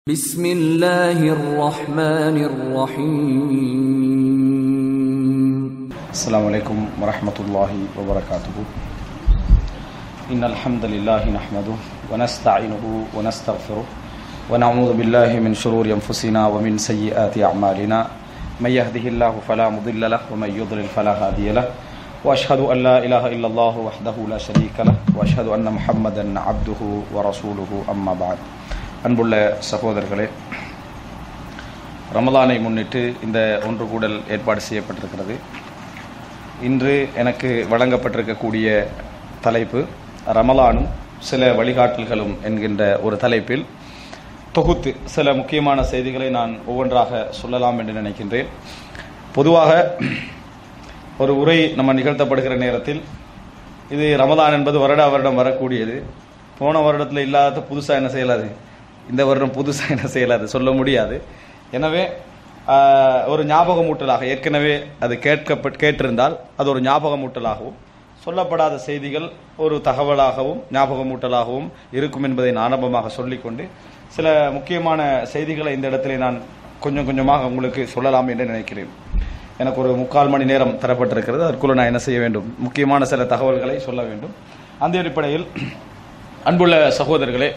بسم الله الرحمن الرحيم السلام عليكم ورحمة الله وبركاته إن الحمد لله نحمده ونستعينه ونستغفره ونعوذ بالله من شرور أنفسنا ومن سيئات أعمالنا من يهده الله فلا مضل له ومن يضلل فلا هادي له وأشهد أن لا إله إلا الله وحده لا شريك له وأشهد أن محمدا عبده ورسوله أما بعد அன்புள்ள சகோதரர்களே ரமலானை முன்னிட்டு இந்த ஒன்று கூடல் ஏற்பாடு செய்யப்பட்டிருக்கிறது இன்று எனக்கு வழங்கப்பட்டிருக்கக்கூடிய தலைப்பு ரமலானும் சில வழிகாட்டல்களும் என்கின்ற ஒரு தலைப்பில் தொகுத்து சில முக்கியமான செய்திகளை நான் ஒவ்வொன்றாக சொல்லலாம் என்று நினைக்கின்றேன் பொதுவாக ஒரு உரை நம்ம நிகழ்த்தப்படுகிற நேரத்தில் இது ரமலான் என்பது வருடா வருடம் வரக்கூடியது போன வருடத்தில் இல்லாத புதுசாக என்ன செய்யலாது இந்த வருடம் புதுசாக என்ன செய்யலாது சொல்ல முடியாது எனவே ஆஹ், ஒரு ஞாபகமூட்டலாக ஏற்கனவே அது கேட்கப்பட் கேட்டிருந்தால் அது ஒரு ஞாபகமூட்டலாகவும் சொல்லப்படாத செய்திகள் ஒரு தகவலாகவும் ஞாபகமூட்டலாகவும் இருக்கும் என்பதை நான் ஆரம்பமாக சொல்லிக்கொண்டு சில முக்கியமான செய்திகளை இந்த இடத்திலே நான் கொஞ்சம் கொஞ்சமாக உங்களுக்கு சொல்லலாம் என்று நினைக்கிறேன் எனக்கு ஒரு முக்கால் மணி நேரம் தரப்பட்டிருக்கிறது அதற்குள்ள நான் என்ன செய்ய வேண்டும் முக்கியமான சில தகவல்களை சொல்ல வேண்டும் அந்த அடிப்படையில் அன்புள்ள சகோதரர்களே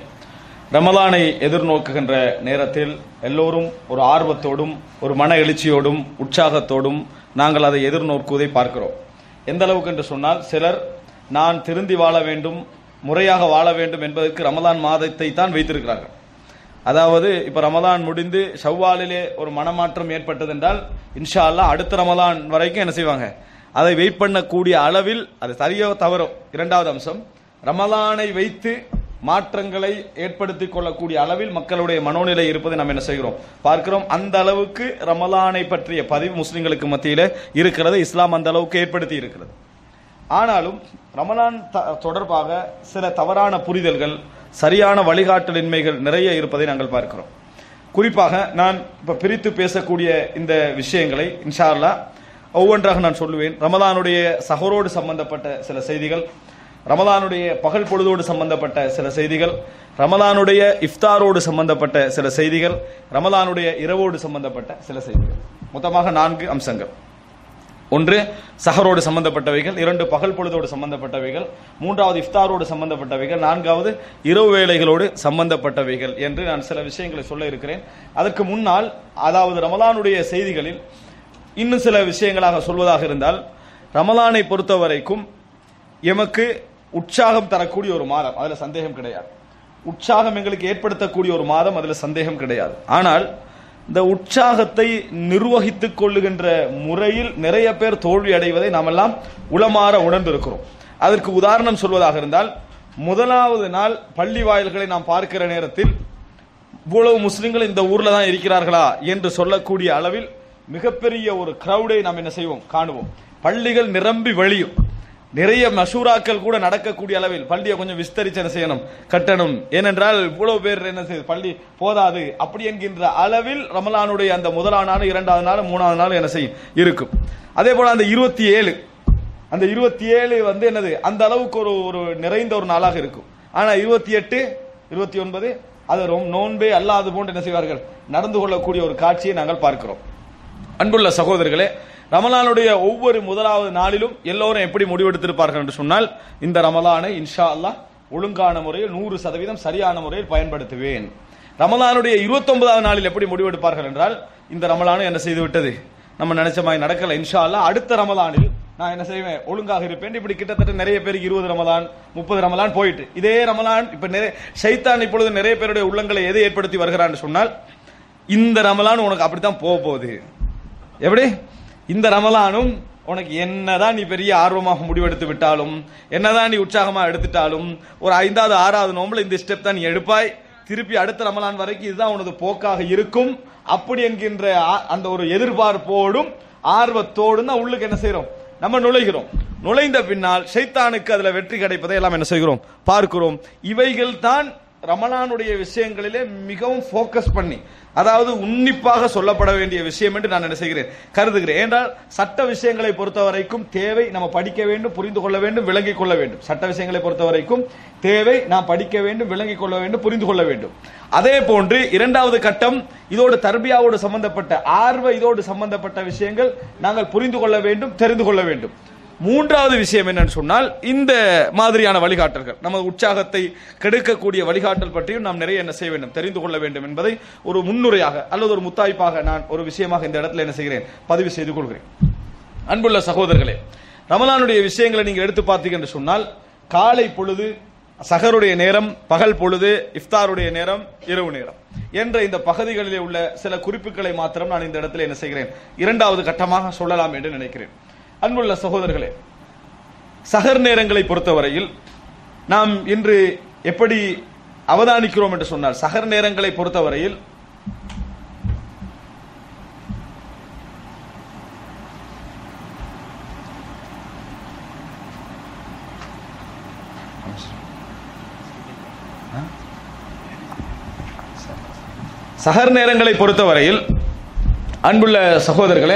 ரமலானை எதிர்நோக்குகின்ற நேரத்தில் எல்லோரும் ஒரு ஆர்வத்தோடும் ஒரு மன எழுச்சியோடும் உற்சாகத்தோடும் நாங்கள் அதை எதிர்நோக்குவதை பார்க்கிறோம் எந்த அளவுக்கு என்று சொன்னால் சிலர் நான் திருந்தி வாழ வேண்டும் முறையாக வாழ வேண்டும் என்பதற்கு ரமலான் மாதத்தை தான் வைத்திருக்கிறார்கள் அதாவது இப்ப ரமலான் முடிந்து ஷவ்வாலிலே ஒரு மனமாற்றம் ஏற்பட்டது என்றால் இன்ஷா அல்லாஹ் அடுத்த ரமலான் வரைக்கும் என்ன செய்வாங்க அதை வெயிட் பண்ணக்கூடிய அளவில் அது சரியோ தவறோ இரண்டாவது அம்சம் ரமலானை வைத்து மாற்றங்களை ஏற்படுத்திக் கொள்ளக்கூடிய அளவில் மக்களுடைய மனோநிலை இருப்பதை நாம் என்ன செய்கிறோம் பார்க்கிறோம் அந்த அளவுக்கு ரமலானை பற்றிய பதிவு முஸ்லிம்களுக்கு மத்தியில இருக்கிறது இஸ்லாம் அந்த அளவுக்கு ஏற்படுத்தி இருக்கிறது ஆனாலும் ரமலான் த- தொடர்பாக சில தவறான புரிதல்கள் சரியான வழிகாட்டலின்மைகள் நிறைய இருப்பதை நாங்கள் பார்க்கிறோம் குறிப்பாக நான் இப்ப பிரித்து பேசக்கூடிய இந்த விஷயங்களை இன்ஷா அல்லாஹ் ஒவ்வொன்றாக நான் சொல்லுவேன் ரமலானுடைய சஹரோடு சம்பந்தப்பட்ட சில செய்திகள் ரமலானுடைய பகல் பொழுதோடு சம்பந்தப்பட்ட சில செய்திகள் ரமலானுடைய இஃப்தாரோடு சம்பந்தப்பட்ட சில செய்திகள் ரமலானுடைய இரவோடு சம்பந்தப்பட்ட சில செய்திகள் மொத்தமாக நான்கு அம்சங்கள் ஒன்று சஹரோடு சம்பந்தப்பட்டவைகள் இரண்டு பகல் பொழுதோடு சம்பந்தப்பட்டவைகள் மூன்றாவது இஃப்தாரோடு சம்பந்தப்பட்டவைகள் நான்காவது இரவு வேளைகளோடு சம்பந்தப்பட்டவைகள் என்று நான் சில விஷயங்களை சொல்ல இருக்கிறேன் அதற்கு முன்னால் அதாவது ரமலானுடைய செய்திகளில் இன்னும் சில விஷயங்களாக சொல்வதாக இருந்தால் ரமலானை பொறுத்த வரைக்கும் எமக்கு உற்சாகம் தரக்கூடிய ஒரு மாதம் அதுல சந்தேகம் கிடையாது உற்சாகம் எங்களுக்கு ஏற்படுத்தக்கூடிய ஒரு மாதம் அதுல சந்தேகம் கிடையாது ஆனால் இந்த உற்சாகத்தை நிர்வகித்துக் கொள்ளுகின்ற முறையில் நிறைய பேர் தோல்வி அடைவதை நாமெல்லாம் உளமாற உணர்ந்திருக்கிறோம் அதற்கு உதாரணம் சொல்வதாக இருந்தால் முதலாவது நாள் பள்ளி வாயில்களை நாம் பார்க்கிற நேரத்தில் இவ்வளவு முஸ்லிம்கள் இந்த ஊர்ல தான் இருக்கிறார்களா என்று சொல்லக்கூடிய அளவில் மிகப்பெரிய ஒரு கிரௌடை நாம் என்ன செய்வோம் காணுவோம் பள்ளிகள் நிரம்பி வழியும் நிறைய மஷூராக்கள் கூட நடக்கக்கூடிய அளவில் பள்ளியை கொஞ்சம் விஸ்தரிச்சு என்ன செய்யணும் கட்டணும் ஏனென்றால் இவ்வளவு பேர் என்ன செய்யுது பள்ளி போதாது அப்படி என்கின்ற அளவில் ரமலானுடைய அந்த முதலாம் நாள் இரண்டாவது நாள் மூணாவது நாள் என்ன செய்யும் இருக்கும் அதே போல அந்த இருபத்தி ஏழு அந்த இருபத்தி ஏழு வந்து என்னது அந்த அளவுக்கு ஒரு ஒரு நிறைந்த ஒரு நாளாக இருக்கும் ஆனா இருபத்தி எட்டு இருபத்தி ஒன்பது அது ரொம்ப நோன்பே அல்லாது போன்று என்ன செய்வார்கள் நடந்து கொள்ளக்கூடிய ஒரு காட்சியை நாங்கள் பார்க்கிறோம் அன்புள்ள சகோதரர்களே ரமலானுடைய ஒவ்வொரு முதலாவது நாளிலும் எல்லோரும் எப்படி முடிவெடுத்திருப்பார்கள் என்று சொன்னால் இந்த ரமலானை இன்ஷா அல்லாஹ் ஒழுங்கான முறையில் நூறு சதவீதம் சரியான முறையில் பயன்படுத்துவேன் ரமலானுடைய இருபத்தொன்பதாவது நாளில் எப்படி முடிவெடுப்பார்கள் என்றால் இந்த ரமலானு என்ன செய்து விட்டது நம்ம நினைச்ச மாதிரி நடக்கல இன்ஷா அல்லாஹ் அடுத்த ரமலானில் நான் என்ன செய்வேன் ஒழுங்காக இருப்பேன் இப்படி கிட்டத்தட்ட நிறைய பேருக்கு இருபது ரமலான் முப்பது ரமலான் போயிட்டு இதே ரமலான் இப்ப நிறைய ஷைத்தான் இப்பொழுது நிறைய பேருடைய உள்ளங்களை எதை ஏற்படுத்தி வருகிறான்னு சொன்னால் இந்த ரமலான் உனக்கு அப்படித்தான் போக போகுது எப்படி இந்த ரமலானும் உனக்கு என்னதான் நீ பெரிய ஆர்வமாக முடிவெடுத்து விட்டாலும் என்னதான் நீ உற்சாகமா எடுத்துட்டாலும் ஒரு ஐந்தாவது ஆறாவது நோம்புல இந்த ஸ்டெப் தான் நீ எடுப்பாய் திருப்பி அடுத்த ரமலான் வரைக்கும் இதுதான் உனது போக்காக இருக்கும் அப்படி என்கின்ற ஆ- அந்த ஒரு எதிர்பார்ப்போடும் ஆர்வத்தோடும் தான் உள்ளுக்கு என்ன செய்றோம் நம்ம நுழைகிறோம் நுழைந்த பின்னால் ஷைத்தானுக்கு அதுல வெற்றி கிடைப்பதை எல்லாம் என்ன செய்கிறோம் பார்க்கிறோம் இவைகள் தான் ரமலானுடைய விஷயங்களிலே மிகவும் ஃபோக்கஸ் பண்ணி அதாவது உன்னிப்பாக சொல்லப்பட வேண்டிய விஷயம் என்று நான் என்ன செய்கிறேன் கருதுகிறேன் ஏனென்றால் சட்ட விஷயங்களை பொறுத்த வரைக்கும் தேவை நம்ம படிக்க வேண்டும் புரிந்து கொள்ள வேண்டும் விளங்கிக் கொள்ள வேண்டும் சட்ட விஷயங்களை பொறுத்த வரைக்கும் தேவை நாம் படிக்க வேண்டும் விளங்கிக் கொள்ள வேண்டும் புரிந்து கொள்ள வேண்டும் அதே போன்று இரண்டாவது கட்டம் இதோடு தர்பியாவோடு சம்பந்தப்பட்ட ஆர்வ இதோடு சம்பந்தப்பட்ட விஷயங்கள் நாங்கள் புரிந்து கொள்ள வேண்டும் தெரிந்து கொள்ள வேண்டும் மூன்றாவது விஷயம் என்னன்னு சொன்னால் இந்த மாதிரியான வழிகாட்டல்கள் நமது உற்சாகத்தை கெடுக்கக்கூடிய வழிகாட்டல் பற்றியும் நாம் நிறைய என்ன செய்ய வேண்டும் தெரிந்து கொள்ள வேண்டும் என்பதை ஒரு முன்னுரையாக அல்லது ஒரு முத்தாய்ப்பாக நான் ஒரு விஷயமாக இந்த இடத்துல என்ன செய்கிறேன் பதிவு செய்து கொள்கிறேன் அன்புள்ள சகோதரர்களே ரமலானுடைய விஷயங்களை நீங்க எடுத்து பார்த்தீங்க என்று சொன்னால் காலை பொழுது சகருடைய நேரம் பகல் பொழுது இஃப்தாருடைய நேரம் இரவு நேரம் என்ற இந்த பகுதிகளிலே உள்ள சில குறிப்புகளை மாத்திரம் நான் இந்த இடத்துல என்ன செய்கிறேன் இரண்டாவது கட்டமாக சொல்லலாம் என்று நினைக்கிறேன் அன்புள்ள சகோதரர்களே சகர் நேரங்களை பொறுத்தவரையில் நாம் இன்று எப்படி அவதானிக்கிறோம் என்று சொன்னால் சகர் நேரங்களை பொறுத்தவரையில் சகர் நேரங்களை பொறுத்தவரையில் அன்புள்ள சகோதரர்களே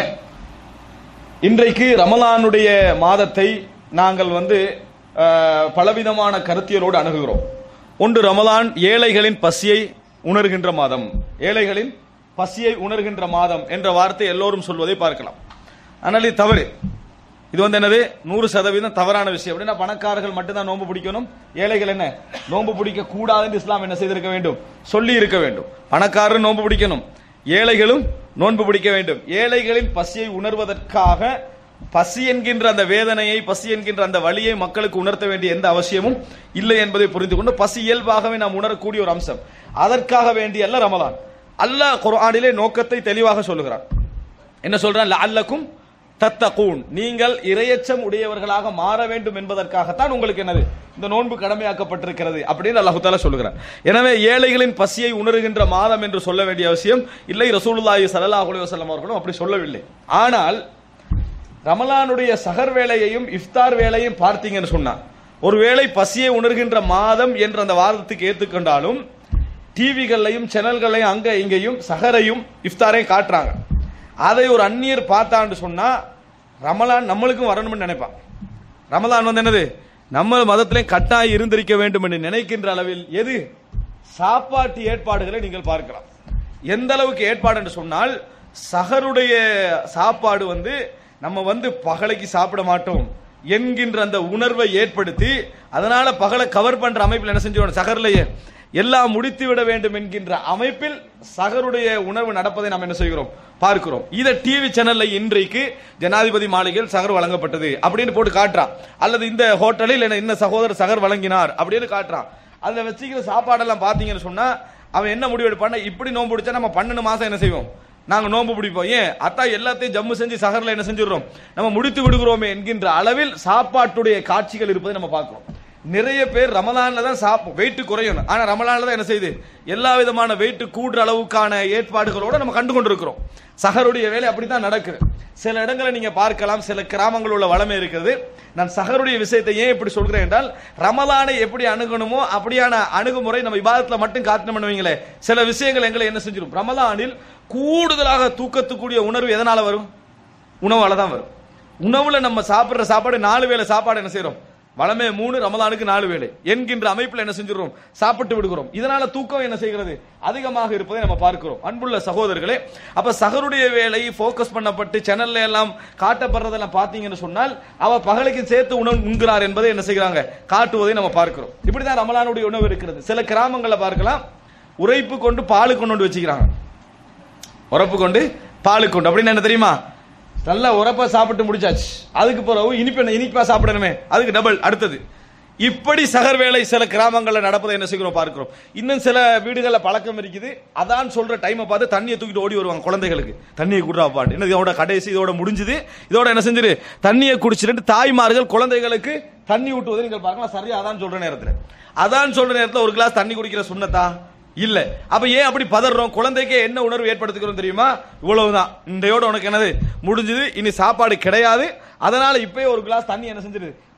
இன்றைக்கு ரமலானுடைய மாதத்தை நாங்கள் வந்து அஹ், பலவிதமான கருத்தியலோடு அணுகுகிறோம் ஒன்று ரமலான் ஏழைகளின் பசியை உணர்கின்ற மாதம் ஏழைகளின் பசியை உணர்கின்ற மாதம் என்ற வார்த்தை எல்லோரும் சொல்வதை பார்க்கலாம் ஆனால் இது தவறு இது வந்து என்னது நூறு சதவீதம் தவறான விஷயம் அப்படின்னா பணக்காரர்கள் மட்டும்தான் நோன்பு பிடிக்கணும் ஏழைகள் என்ன நோன்பு பிடிக்க கூடாதுன்னு இஸ்லாம் என்ன செய்திருக்க வேண்டும் சொல்லி இருக்க வேண்டும் பணக்காரரும் நோன்பு பிடிக்கணும் ஏழைகளும் நோன்பு பிடிக்க வேண்டும் ஏழைகளின் பசியை உணர்வதற்காக பசி என்கின்ற அந்த வேதனையை பசி என்கின்ற அந்த வழியை மக்களுக்கு உணர்த்த வேண்டிய எந்த அவசியமும் இல்லை என்பதை புரிந்து கொண்டு பசி இயல்பாகவே நாம் உணரக்கூடிய ஒரு அம்சம் அதற்காக வேண்டிய அல்ல ரமலான் அல்லாஹ் குர்ஆனிலே நோக்கத்தை தெளிவாக சொல்லுகிறான் என்ன சொல்றான் லஅல்லக்கும் தத்தகூன் நீங்கள் இரையச்சம் உடையவர்களாக மாற வேண்டும் என்பதற்காகத்தான் உங்களுக்கு என்னது இந்த நோன்பு கடமையாக்கப்பட்டிருக்கிறது அப்படின்னு அல்லாஹு தாலா சொல்லுகிறார் எனவே ஏழைகளின் பசியை உணர்கின்ற மாதம் என்று சொல்ல வேண்டிய அவசியம் இல்லை ரசூலுல்லாஹி ஸல்லல்லாஹு அலைஹி வஸல்லம் அவர்களும் அப்படி சொல்லவில்லை ஆனால் ரமலானுடைய சகர் வேலையையும் இஃப்தார் வேலையும் பார்த்தீங்கன்னு சொன்னா ஒருவேளை பசியை உணர்கின்ற மாதம் என்ற அந்த வாதத்துக்கு ஏத்துக்கொண்டாலும் டிவிகள்லையும் சேனல்களையும் அங்க இங்கேயும் சஹரையும் இஃப்தாரையும் காட்டுறாங்க அதை ஒரு அந்நியர் பார்த்தான்னு சொன்னா ரமலான் நம்மளுக்கும் வரணும்னு நினைப்பான் ரமலான் வந்து என்னது நம்ம மதத்திலே கட்டாயம் இருந்திருக்க வேண்டும் என்று நினைக்கின்ற அளவில் எது சாப்பாட்டு ஏற்பாடுகளை நீங்கள் பார்க்கலாம் எந்த அளவுக்கு ஏற்பாடு என்று சொன்னால் சகருடைய சாப்பாடு வந்து நம்ம வந்து பகலைக்கு சாப்பிட மாட்டோம் என்கின்ற அந்த உணர்வை ஏற்படுத்தி அதனால பகலை கவர் பண்ற அமைப்பில் என்ன செஞ்சோம் சகர்லயே எல்லாம் முடித்து விட வேண்டும் என்கின்ற அமைப்பில் சகருடைய உணவு நடப்பதை நாம் என்ன செய்கிறோம் பார்க்கிறோம் இதை டிவி சேனல்ல இன்றைக்கு ஜனாதிபதி மாளிகையில் சகர் வழங்கப்பட்டது அப்படின்னு போட்டு காட்டுறான் அல்லது இந்த ஹோட்டலில் என்ன இந்த சகோதரர் சகர் வழங்கினார் அப்படின்னு காட்டுறான் அதுல வச்சுக்கிற சாப்பாடெல்லாம் பாத்தீங்கன்னு சொன்னா அவன் என்ன முடிவு எடுப்பான்னா இப்படி நோன்பு பிடிச்சா நம்ம பன்னெண்டு மாசம் என்ன செய்வோம் நாங்க நோன்பு பிடிப்போம் ஏன் அத்தா எல்லாத்தையும் ஜம்மு செஞ்சு சகர்ல என்ன செஞ்சிடுறோம் நம்ம முடித்து விடுகிறோமே என்கின்ற அளவில் சாப்பாட்டுடைய காட்சிகள் இருப்பதை நம்ம பார்க்கிறோம் நிறைய பேர் ரமலான்ல தான் சாப் வெயிட் குறையணும் ஆனா ரமலான்ல தான் என்ன செய்யுது எல்லா விதமான வெயிட் கூடுற அளவுக்கான ஏற்பாடுகளோட நம்ம கண்டு கொண்டிருக்கிறோம் சஹருடைய வேலை அப்படித்தான் நடக்குது சில இடங்களை நீங்க பார்க்கலாம் சில கிராமங்கள் உள்ள வளமை இருக்கிறது நான் சஹருடைய விஷயத்தை ஏன் இப்படி சொல்கிறேன் என்றால் ரமலானை எப்படி அணுகணுமோ அப்படியான அணுகுமுறை நம்ம விவாதத்துல மட்டும் காட்டணும் பண்ணுவீங்களே சில விஷயங்கள் எங்களை என்ன செஞ்சிடும் ரமலானில் கூடுதலாக தூக்கத்துக்கூடிய உணர்வு எதனால வரும் உணவால தான் வரும் உணவுல நம்ம சாப்பிடுற சாப்பாடு நாலு வேளை சாப்பாடு என்ன செய்றோம் வளமே மூணு ரமலானுக்கு நாலு வேளை என்கின்ற அமைப்பில் என்ன செஞ்சிடறோம் சாப்பிட்டு விடுகிறோம் இதனால தூக்கம் என்ன செய்கிறது அதிகமாக இருப்பதை நம்ம பார்க்கிறோம் அன்புள்ள சகோதரர்களே அப்ப சகருடைய வேலை போக்கஸ் பண்ணப்பட்டு சேனல்ல எல்லாம் காட்டப்படுறதெல்லாம் பாத்தீங்கன்னு சொன்னால் அவ பகலுக்கு சேர்த்து உணவு உண்கிறார் என்பதை என்ன செய்கிறாங்க காட்டுவதை நம்ம பார்க்கிறோம் இப்படிதான் ரமலானுடைய உணவு இருக்கிறது சில கிராமங்களை பார்க்கலாம் உரைப்பு கொண்டு பாலு கொண்டு வந்து வச்சுக்கிறாங்க உரப்பு கொண்டு பாலு கொண்டு அப்படின்னு என்ன தெரியுமா நல்லா உரப்பா சாப்பிட்டு முடிச்சாச்சு அதுக்கு பிறகு இனிப்பு இனிப்பா சாப்பிடணுமே அதுக்கு டபுள் அடுத்தது இப்படி சகர் வேலை சில கிராமங்களில் நடப்பதை என்ன செய்கிறோம் பார்க்கிறோம் இன்னும் சில வீடுகளில் பழக்கம் இருக்குது அதான் சொல்ற டைமை பார்த்து தண்ணியை தூக்கிட்டு ஓடி வருவாங்க குழந்தைகளுக்கு தண்ணியை குடுறா பாட்டு என்ன இதோட கடைசி இதோட முடிஞ்சுது இதோட என்ன செஞ்சிரு தண்ணியை குடிச்சிட்டு தாய்மார்கள் குழந்தைகளுக்கு தண்ணி ஊட்டுவதை நீங்கள் பார்க்கலாம் சரியா அதான் சொல்ற நேரத்தில் அதான் சொல்ற நேரத்தில் ஒரு கிளாஸ் தண்ணி குடிக்கிற சுண்ணத்தா இல்ல அப்ப ஏன் அப்படி பதறோம் குழந்தைக்கே என்ன உணர்வு ஏற்படுத்துகிறோம் தெரியுமா இவ்வளவுதான் இன்றையோட உனக்கு என்னது முடிஞ்சது இனி சாப்பாடு கிடையாது அதனால இப்பயே ஒரு கிளாஸ் தண்ணி என்ன செஞ்சிருது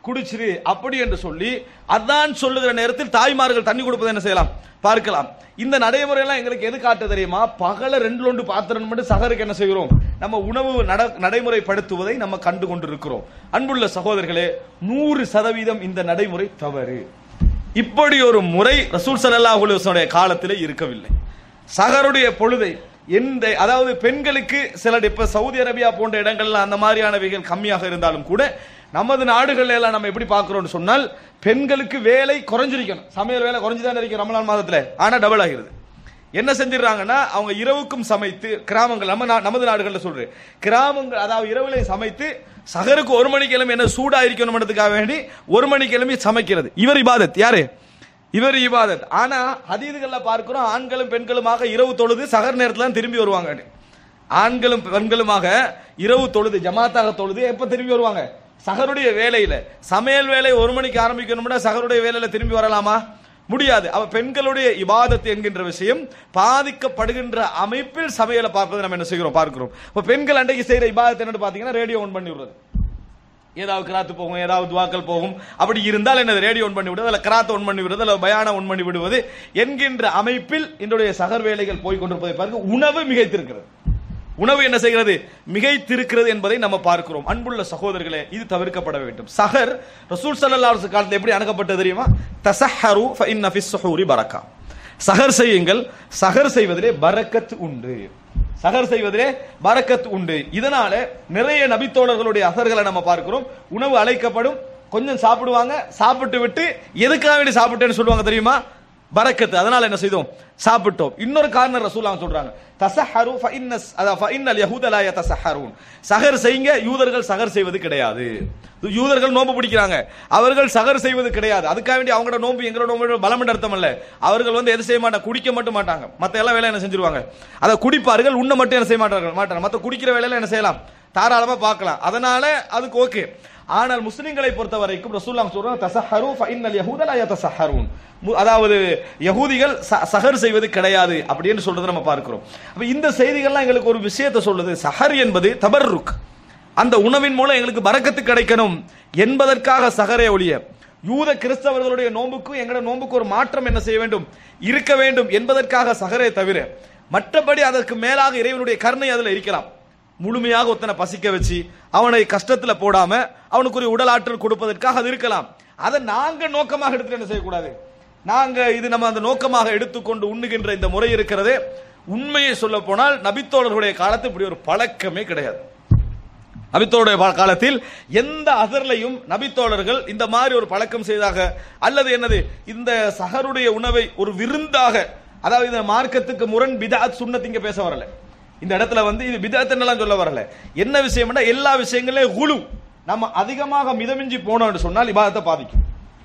குடிச்சிரு அப்படி என்று சொல்லி அதான் சொல்லுகிற நேரத்தில் தாய்மார்கள் தண்ணி கொடுப்பதை என்ன செய்யலாம் பார்க்கலாம் இந்த நடைமுறை எல்லாம் எங்களுக்கு எது காட்ட தெரியுமா பகல ரெண்டு லொண்டு பாத்திரம் மட்டும் சகருக்கு என்ன செய்கிறோம் நம்ம உணவு நட- நடைமுறைப்படுத்துவதை நம்ம கண்டு கொண்டிருக்கிறோம் அன்புள்ள சகோதரர்களே நூறு சதவீதம் இந்த நடைமுறை தவறு இப்படி ஒரு முறை ரசூல் ஸல்லல்லாஹு அலைஹி வஸல்லம் காலத்திலே இருக்கவில்லை சகருடைய பொழுதை எந்த அதாவது பெண்களுக்கு சில இப்ப சவுதி அரேபியா போன்ற இடங்கள்ல அந்த மாதிரியானவைகள் கம்மியாக இருந்தாலும் கூட நமது நாடுகள்ல எல்லாம் நம்ம எப்படி பார்க்கிறோம்னு சொன்னால் பெண்களுக்கு வேலை குறைஞ்சிருக்கணும் சமையல் வேலை குறைஞ்சுதான் இருக்கு ரமலான் மாதத்துல ஆனா டபுள் ஆகிறது என்ன செஞ்சிடறாங்கன்னா அவங்க இரவுக்கும் சமைத்து கிராமங்கள் நம்ம நா- நமது நாடுகள்ல சொல்றேன் கிராமங்கள் அதாவது இரவுல சமைத்து சகருக்கு ஒரு மணிக்கு கிளம்பி என்ன சூடா இருக்கணும்ன்றதுக்காக வேண்டி ஒரு மணிக்கு கிளம்பி சமைக்கிறது இவர் இபாதத் யாரு இவர் இபாதத் ஆனா ஹதீதுகள்ல பார்க்கிறோம் ஆண்களும் பெண்களுமாக இரவு தொழுது சகர் நேரத்துல தான் திரும்பி வருவாங்க ஆண்களும் பெண்களுமாக இரவு தொழுது ஜமாத்தாக தொழுது எப்ப திரும்பி வருவாங்க சகருடைய வேலையில சமையல் வேலை ஒரு மணிக்கு ஆரம்பிக்கணும்னா சகருடைய வேலையில திரும்பி வரலாமா முடியாது அவ பெண்களுடைய இபாதத் என்கின்ற விஷயம் பாதிக்கப்படுகின்ற அமைப்பில் சமையலை பார்ப்பதை நம்ம என்ன செய்கிறோம் பார்க்கிறோம் இப்ப பெண்கள் அன்றைக்கு செய்யற இபாதத் என்னன்னு பாத்தீங்கன்னா ரேடியோ ஆன் பண்ணி விடுறது ஏதாவது கிராத்து போகும் ஏதாவது துவாக்கள் போகும் அப்படி இருந்தால் என்னது ரேடியோ ஒன் பண்ணி விடுவது அல்ல கிராத் ஒன் பண்ணி விடுவது அல்ல பயான ஒன் பண்ணி விடுவது என்கின்ற அமைப்பில் இன்றைய சகர் வேலைகள் போய் கொண்டிருப்பதை பார்க்க உணவு மிகைத்திருக்கிறது உணவு என்ன செய்கிறது மிகைத்திருக்கிறது என்பதை நம்ம பார்க்கிறோம் அன்புள்ள சகோதரர்களே இது தவிர்க்கப்பட வேண்டும் சஹர் ரசூல் ஸல்லல்லாஹு அலைஹி காலத்தில் எப்படி அணுகப்பட்டது தெரியுமா தசஹரு ஃபஇன்ன ஃபிஸ் சுஹூரி பரக்கா சஹர் செய்யுங்கள் சஹர் செய்வதிலே பரக்கத் உண்டு சகர் செய்வதிலே பரக்கத் உண்டு இதனால நிறைய நபித்தோழர்களுடைய அசர்களை நம்ம பார்க்கிறோம் உணவு அழைக்கப்படும் கொஞ்சம் சாப்பிடுவாங்க சாப்பிட்டு விட்டு எதுக்காக வேண்டி சாப்பிட்டேன்னு சொல்லுவாங்க தெரியுமா பரக்கத்து அதனால என்ன செய்தோம் சாப்பிட்டோம் இன்னொரு காரணம் ரசூலாங்க சொல்றாங்க தசஹரு ஃபஇன்னஸ் அதா ஃபஇன்னல் யஹூத லா யதசஹரூன் சஹர் செய்யுங்க யூதர்கள் சஹர் செய்வது கிடையாது யூதர்கள் நோன்பு பிடிக்கிறாங்க அவர்கள் சஹர் செய்வது கிடையாது அதுக்காக வேண்டி அவங்களோட நோன்பு எங்களோட நோன்பு பலம் என்று அர்த்தம் அல்ல அவர்கள் வந்து எது செய்ய மாட்டாங்க குடிக்க மட்டும் மாட்டாங்க மத்த எல்லா வேலையும் என்ன செஞ்சிருவாங்க அதை குடிப்பார்கள் உண்ண மட்டும் என்ன செய்ய மாட்டார்கள் மாட்டாங்க மத்த குடிக்கிற வேலையில என்ன செய்யலாம் தாராளமா பார்க்கலாம் அதனால அதுக்கு ஓகே ஆனால் முஸ்லிம்களை பொறுத்த வரைக்கும் ரசூல்லாம் சொல்றாங்க தசஹரு ஃபஇன்னல் யஹூத லா யதசஹரூன் மு- அதாவது யகூதிகள் ச- சஹர் செய்வது கிடையாது அப்படின்னு சொல்றதை நம்ம பார்க்கிறோம் அப்ப இந்த செய்திகள்லாம் எங்களுக்கு ஒரு விஷயத்தை சொல்லுது சஹர் என்பது தபர்ருக் அந்த உணவின் மூலம் எங்களுக்கு பரக்கத்து கிடைக்கணும் என்பதற்காக சஹரே ஒழிய யூத கிறிஸ்தவர்களுடைய நோன்புக்கும் எங்களோட நோன்புக்கு ஒரு மாற்றம் என்ன செய்ய வேண்டும் இருக்க வேண்டும் என்பதற்காக சஹரே தவிர மற்றபடி அதற்கு மேலாக இறைவனுடைய கருணை அதுல இருக்கலாம் முழுமையாக ஒருத்தனை பசிக்க வச்சு அவனை கஷ்டத்துல போடாம அவனுக்கு ஒரு உடல் ஆற்றல் கொடுப்பதற்காக அது இருக்கலாம் அதை நாங்க நோக்கமாக எடுத்துட்டு என்ன செய்யக்கூடாது நாங்க இது நம்ம அந்த நோக்கமாக எடுத்துக்கொண்டு உண்ணுகின்ற இந்த முறை இருக்கிறது உண்மையை சொல்ல போனால் நபித்தோழர்களுடைய காலத்து இப்படி ஒரு பழக்கமே கிடையாது நபித்தோடைய காலத்தில் எந்த அசர்லையும் நபித்தோழர்கள் இந்த மாதிரி ஒரு பழக்கம் செய்தாக அல்லது என்னது இந்த சஹருடைய உணவை ஒரு விருந்தாக அதாவது இந்த மார்க்கத்துக்கு முரண் பிதாத் சுன்னத் இங்க பேச வரல இந்த இடத்துல வந்து இது பிதாத் என்னலாம் சொல்ல வரல என்ன விஷயம்னா எல்லா விஷயங்களையும் குழு நம்ம அதிகமாக மிதமிஞ்சி போனோம்னு சொன்னால் இபாதத்தை பாதிக்கும்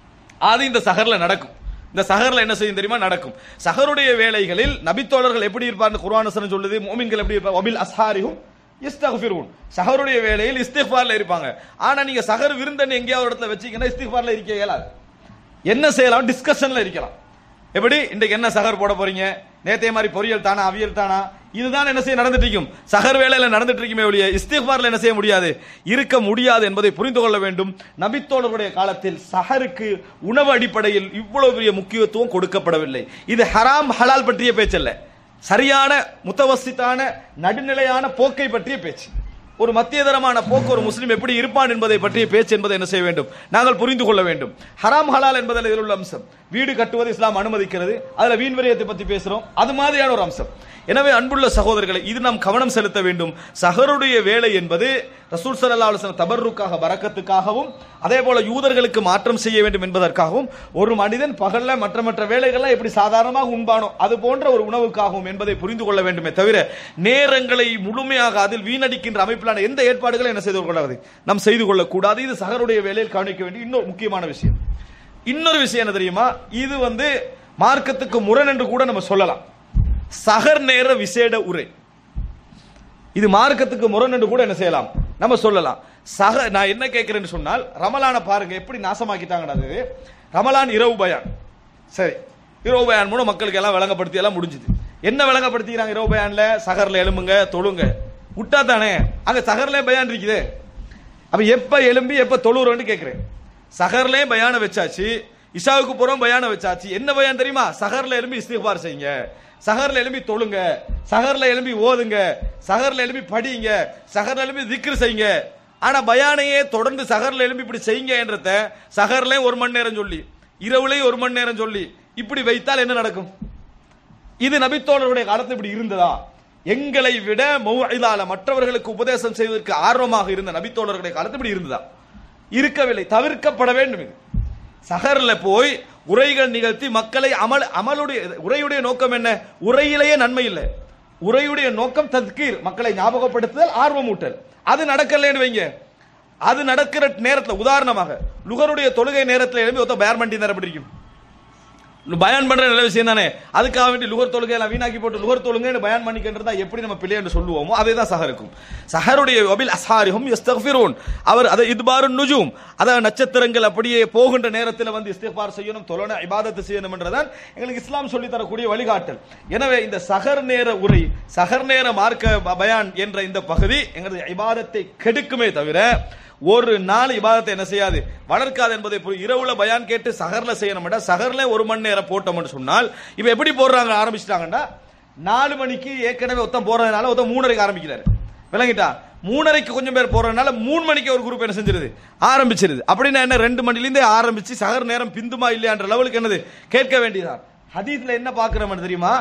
அது இந்த சஹர்ல நடக்கும் இந்த சஹர்ல என்ன செய்யும் தெரியுமா நடக்கும் சஹருடைய வேலைகளில் நபித்தோழர்கள் எப்படி இருப்பார்னு குர்ஆன் வசனம் சொல்லுது மோமின்கள் எப்படி இருப்பார் வபில் அஸ்ஹாரிஹும் இஸ்தக்ஃபிரூன் சஹருடைய வேலையில் இஸ்திக்ஃபார்ல இருப்பாங்க ஆனா நீங்க சஹர் விருந்தன் எங்கேயாவது ஒரு இடத்துல வச்சீங்கன்னா இஸ்திக்ஃபார்ல இருக்க இயலாது என்ன செய்யலாம் டிஸ்கஷன்ல இருக்கலாம் எப்படி இன்றைக்கு என்ன சகர் போட போறீங்க நேத்தைய மாதிரி பொரியல் தானா அவியல் தானா இதுதான் என்ன செய்ய நடந்துட்டு இருக்கும் சகர் வேலையில நடந்துட்டு இருக்குமே ஒழிய இஸ்திஃபார்ல என்ன செய்ய முடியாது இருக்க முடியாது என்பதை புரிந்து கொள்ள வேண்டும் நபித்தோழருடைய காலத்தில் சஹருக்கு உணவு அடிப்படையில் இவ்வளவு பெரிய முக்கியத்துவம் கொடுக்கப்படவில்லை இது ஹராம் ஹலால் பற்றிய பேச்சல்ல சரியான முத்தவசித்தான நடுநிலையான போக்கை பற்றிய பேச்சு ஒரு மத்தியதரமான போக்கு ஒரு முஸ்லீம் எப்படி இருப்பான் என்பதை பற்றிய பேச்சு என்பதை என்ன செய்ய வேண்டும் நாங்கள் புரிந்து கொள்ள வேண்டும் ஹராம் ஹலால் என்பதில் இதில் உள்ள அம்சம் வீடு கட்டுவது இஸ்லாம் அனுமதிக்கிறது அதுல வீண் விரயத்தை பத்தி பேசுறோம் அது மாதிரியான ஒரு அம்சம் எனவே அன்புள்ள சகோதரர்களை இது நாம் கவனம் செலுத்த வேண்டும் சஹருடைய வேலை என்பது ரசூல் ஸல்லல்லாஹு அலைஹி வஸல்லம் தபர்ருக்காக பரக்கத்துக்காகவும் அதே போல யூதர்களுக்கு மாற்றம் செய்ய வேண்டும் என்பதற்காகவும் ஒரு மனிதன் பகல்ல மற்ற மற்ற வேலைகள்லாம் எப்படி சாதாரணமாக உண்பானோ அது போன்ற ஒரு உணவுக்காகவும் என்பதை புரிந்து கொள்ள வேண்டுமே தவிர நேரங்களை முழுமையாக அதில் வீணடிக்கின்ற அமைப்பிலான எந்த ஏற்பாடுகளை என்ன செய்து கொள்ளாது நாம் செய்து கொள்ளக்கூடாது இது சகருடைய வேலையில் கவனிக்க வேண்டிய இன்னொரு முக்கியமான விஷயம் இன்னொரு விஷயம் என்ன தெரியுமா இது வந்து மார்க்கத்துக்கு முரண் என்று கூட நம்ம சொல்லலாம் சகர் நேர விசேட உரை இது மார்க்கத்துக்கு முரண் என்று கூட என்ன செய்யலாம் நம்ம சொல்லலாம் சக நான் என்ன கேட்கிறேன்னு சொன்னால் ரமலானை பாருங்க எப்படி நாசமாக்கிட்டாங்கன்னு அது ரமலான் இரவு பயான் சரி இரவு பயான் மூலம் மக்களுக்கு எல்லாம் விளங்கப்படுத்தி எல்லாம் முடிஞ்சுது என்ன விளங்கப்படுத்திக்கிறாங்க இரவு பயான்ல சகர்ல எலும்புங்க தொழுங்க விட்டா தானே அங்க சகர்ல பயான் இருக்குது அப்ப எப்ப எலும்பி எப்ப தொழுறோன்னு கேட்கிறேன் சஹர்லயே பயான வச்சாச்சு இஷாவுக்கு புறம் பயான வச்சாச்சு என்ன பயான் தெரியுமா சஹர்ல எழும்பி இஸ்திஃபார் செய்யுங்க சஹர்ல எழும்பி தொழுங்க சஹர்ல எழும்பி ஓதுங்க சஹர்ல எழும்பி படிங்க சஹர்ல எழும்பி திக்ரு செய்யுங்க ஆனா பயானையே தொடர்ந்து சஹர்ல எழும்பி இப்படி செய்யுங்க என்றத சஹர்லயும் ஒரு மணி நேரம் சொல்லி இரவுலயும் ஒரு மணி நேரம் சொல்லி இப்படி வைத்தால் என்ன நடக்கும் இது நபித்தோழருடைய காலத்தில் இப்படி இருந்ததா எங்களை விட மௌஇதால மற்றவர்களுக்கு உபதேசம் செய்வதற்கு ஆர்வமாக இருந்த நபித்தோழர்களுடைய காலத்தில் இப்படி இருந்ததா இருக்கவில்லை தவிர்க்கப்பட வேண்டும் இது சஹர்ல போய் உரைகள் நிகழ்த்தி மக்களை அமல் அமலுடைய உரையுடைய நோக்கம் என்ன உரையிலேயே நன்மை இல்லை உரையுடைய நோக்கம் தத்கீர் மக்களை ஞாபகப்படுத்துதல் ஆர்வமூட்டல் அது நடக்கலன்னு வைங்க அது நடக்கிற நேரத்தில் உதாரணமாக லுகருடைய தொழுகை நேரத்தில் எழுப்பி ஒருத்த பயன் பண்ணி தர பிடிக்கும் பயான் பண்ற நல்ல விஷயம் தானே அதுக்காக வேண்டி லுகர் தொழுகை எல்லாம் வீணாக்கி போட்டு லுகர் தொழுகைன்னு பயான் பண்ணிக்கின்றதா எப்படி நம்ம பிள்ளை என்று சொல்லுவோமோ அதே தான் சஹருக்கும் சஹருடைய வபில் அசாரிஹும் யஸ்தக்ஃபிரூன் அவர் அதை இதுபாரு நுஜூம் அதாவது நட்சத்திரங்கள் அப்படியே போகின்ற நேரத்தில் வந்து இஸ்திஃபார் செய்யணும் தொழன இபாதத்து செய்யணும் என்றதான் எங்களுக்கு இஸ்லாம் சொல்லி தரக்கூடிய வழிகாட்டல் எனவே இந்த சஹர் நேர உரை சஹர் நேர மார்க்க ப- பயான் என்ற இந்த பகுதி எங்களது இபாதத்தை கெடுக்குமே தவிர ஒரு நாள் இபாதத்தை என்ன செய்யாது வளர்க்காது என்பதை புரி- இரவுல பயான் கேட்டு சஹர்ல செய்யணும் சஹர்ல ஒரு மணி நேரம் போட்டோம்னு சொன்னால் இப்ப எப்படி போடுறாங்க ஆரம்பிச்சிட்டாங்கன்னா நாலு மணிக்கு ஏற்கனவே ஒருத்தன் போறதுனால ஒருத்தன் மூணரைக்கு ஆரம்பிக்கிறாரு விளங்கிட்டா மூணரைக்கு கொஞ்சம் பேர் போறதுனால மூணு மணிக்கு ஒரு குரூப் என்ன செஞ்சிருது ஆரம்பிச்சிருது அப்படின்னா என்ன ரெண்டு மணிலேருந்தே ஆரம்பிச்சு சஹர் நேரம் பிந்துமா இல்லையான்ற லெவலுக்கு என்னது கேட்க வேண்டியதான் ஹதீஸ்ல என்ன பாக்குறோம்னு தெரியுமா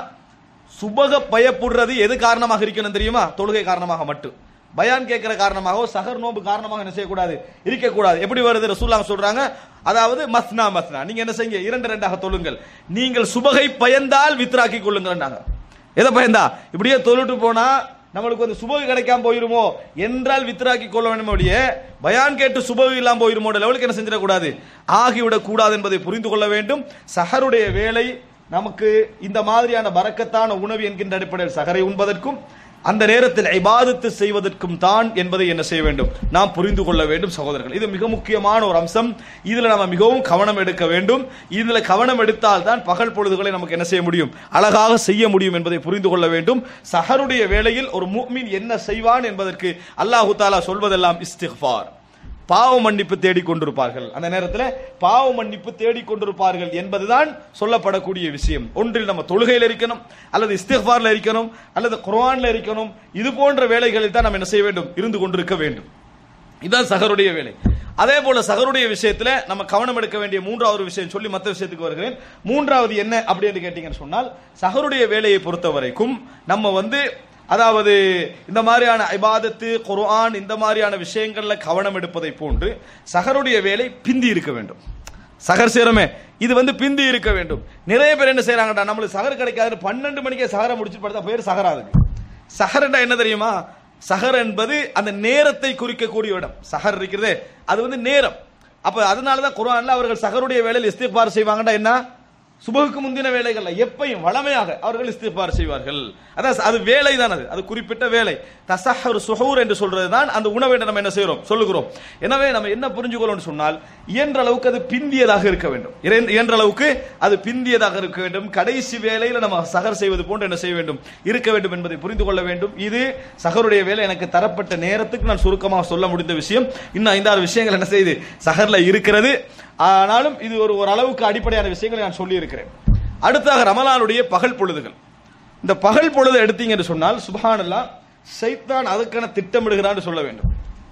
சுபக பயப்படுறது எது காரணமாக இருக்கணும் தெரியுமா தொழுகை காரணமாக மட்டும் பயான் கேட்கிற காரணமாகவோ சஹர் நோம்பு காரணமாக என்ன செய்யக்கூடாது இருக்கக்கூடாது எப்படி வருது ரசூலுல்லாஹ் சொல்றாங்க அதாவது மஸ்னா மஸ்னா நீங்க என்ன செய்யுங்க இரண்டு ரெண்டாக தொழுங்கள் நீங்கள் சுபகை பயந்தால் வித்ராக்கி கொள்ளுங்கன்னாங்க எதை பயந்தா இப்படியே தொழுட்டு போனா நம்மளுக்கு வந்து சுபகு கிடைக்காம போயிருமோ என்றால் வித்ராக்கி கொள்ள வேண்டும் அப்படியே பயான் கேட்டு சுபகு இல்லாம போயிருமோ லெவலுக்கு என்ன செஞ்சிடக்கூடாது ஆகிவிடக் கூடாது என்பதை புரிந்து கொள்ள வேண்டும் சஹருடைய வேலை நமக்கு இந்த மாதிரியான பரக்கத்தான உணவு என்கின்ற அடிப்படையில் சகரை உண்பதற்கும் அந்த நேரத்தில் இபாதத்து செய்வதற்கும் தான் என்பதை என்ன செய்ய வேண்டும் நாம் புரிந்து கொள்ள வேண்டும் சகோதரர்கள் இது மிக முக்கியமான ஒரு அம்சம் இதுல நம்ம மிகவும் கவனம் எடுக்க வேண்டும் இதுல கவனம் எடுத்தால் தான் பகல் பொழுதுகளை நமக்கு என்ன செய்ய முடியும் அழகாக செய்ய முடியும் என்பதை புரிந்து கொள்ள வேண்டும் சஹருடைய வேளையில் ஒரு முஃமின் என்ன செய்வான் என்பதற்கு அல்லாஹு தாலா சொல்வதெல்லாம் இஸ்திஃபார் பாவ மன்னிப்பு தேடிக் கொண்டிருப்பார்கள் அந்த நேரத்தில் பாவ மன்னிப்பு தேடிக் கொண்டிருப்பார்கள் என்பதுதான் சொல்லப்படக்கூடிய விஷயம் ஒன்றில் நம்ம தொழுகையில் இருக்கணும் அல்லது இஸ்திஃபார்ல இருக்கணும் அல்லது குர்ஆன்ல இருக்கணும் இது போன்ற வேலைகளில் தான் நம்ம என்ன செய்ய வேண்டும் இருந்து கொண்டிருக்க வேண்டும் இதுதான் சகருடைய வேலை அதே போல சகருடைய விஷயத்துல நம்ம கவனம் எடுக்க வேண்டிய மூன்றாவது விஷயம் சொல்லி மற்ற விஷயத்துக்கு வருகிறேன் மூன்றாவது என்ன அப்படின்னு கேட்டீங்கன்னு சொன்னால் சகருடைய வேலையை பொறுத்த வரைக்கும் நம்ம வந்து அதாவது இந்த மாதிரியான இபாதத்து குர்ஆன் இந்த மாதிரியான விஷயங்கள்ல கவனம் எடுப்பதை போன்று சகருடைய வேலை பிந்தி இருக்க வேண்டும் சகர் சேரமே இது வந்து பிந்தி இருக்க வேண்டும் நிறைய பேர் என்ன செய்யறாங்கடா நம்மளுக்கு சகர் கிடைக்காது பன்னெண்டு மணிக்கே சகரை முடிச்சுட்டு படுத்தா பேர் சகராதுக்கு சஹர்னா என்ன தெரியுமா சஹர் என்பது அந்த நேரத்தை குறிக்கக்கூடிய இடம் சஹர் இருக்கிறதே அது வந்து நேரம் அப்ப அதனால தான் குர்ஆன்ல அவர்கள் சஹருடைய வேலையில் இஸ்திக்பார் செய்வாங்கடா என்ன சுபகுக்கு முந்தின வேலைகள்ல எப்பையும் வளமையாக அவர்கள் இஸ்திக்பார் செய்வார்கள் அதான் அது வேலை தான் அது அது குறிப்பிட்ட வேலை தசஹர் சுஹூர் என்று சொல்றது தான் அந்த உணவை நம்ம என்ன செய்கிறோம் சொல்லுகிறோம் எனவே நம்ம என்ன புரிஞ்சுக்கணும்னு சொன்னால் இயன்ற அளவுக்கு அது பிந்தியதாக இருக்க வேண்டும் இறை- இயன்ற அளவுக்கு அது பிந்தியதாக இருக்க வேண்டும் கடைசி வேலையில நம்ம சகர் செய்வது போன்று என்ன செய்ய வேண்டும் இருக்க வேண்டும் என்பதை புரிந்து கொள்ள வேண்டும் இது சகருடைய வேலை எனக்கு தரப்பட்ட நேரத்துக்கு நான் சுருக்கமாக சொல்ல முடிந்த விஷயம் இன்னும் ஐந்தாறு விஷயங்கள் என்ன செய்யுது சகர்ல இருக்கிறது ஆனாலும் இது ஒரு ஒரு அளவுக்கு அடிப்படையான விஷயங்களை நான் சொல்லி இருக்கிறேன் அடுத்தாக ரமலானுடைய பகல் பொழுதுகள் இந்த பகல் பொழுது எடுத்தீங்க என்று சொன்னால் சுபஹானல்லாஹ் சைத்தான் அதுக்கான திட்டமிடுகிறான்னு சொல்ல வேண்டும்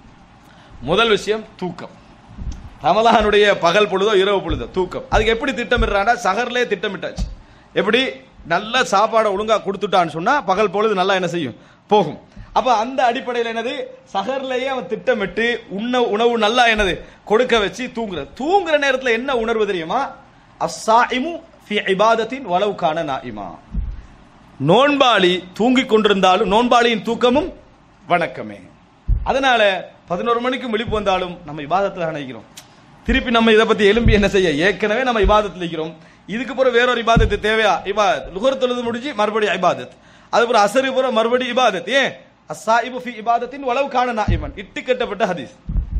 முதல் விஷயம் தூக்கம் ரமலானுடைய பகல் பொழுதோ இரவு பொழுதோ தூக்கம் அதுக்கு எப்படி திட்டமிடுறாண்டா சகர்லே திட்டமிட்டாச்சு எப்படி நல்ல சாப்பாடை ஒழுங்கா கொடுத்துட்டான்னு சொன்னா பகல் பொழுது நல்லா என்ன செய்யும் போகும் அப்ப அந்த அடிப்படையில் என்னது சகர்லயே அவன் திட்டமிட்டு உண்ண உணவு நல்லா என்னது கொடுக்க வச்சு தூங்குற தூங்குற நேரத்துல என்ன உணர்வு தெரியுமா அஸ்ஸாயிமு ஃபி இபாதத்தின் வலவு கான நாயிமா நோன்பாளி தூங்கிக் கொண்டிருந்தாலும் நோன்பாளியின் தூக்கமும் வணக்கமே அதனால பதினோரு மணிக்கு விழிப்பு வந்தாலும் நம்ம இபாதத்தில் நினைக்கிறோம் திருப்பி நம்ம இதை பத்தி எலும்பி என்ன செய்ய ஏற்கனவே நம்ம இபாதத்தில் இருக்கிறோம் இதுக்கு பிறகு வேறொரு இபாதத்து தேவையா இபாதத் லுகர் தொழுது முடிஞ்சு மறுபடியும் இபாதத் அதுக்கப்புறம் அசரு புறம் மறுபடியும் இபாதத் ஏன் அஸ்ஸாயிபு ஃபி இபாதத்தின் வலவு காண நாயிமன் இட்டு கட்டப்பட்ட ஹதீஸ்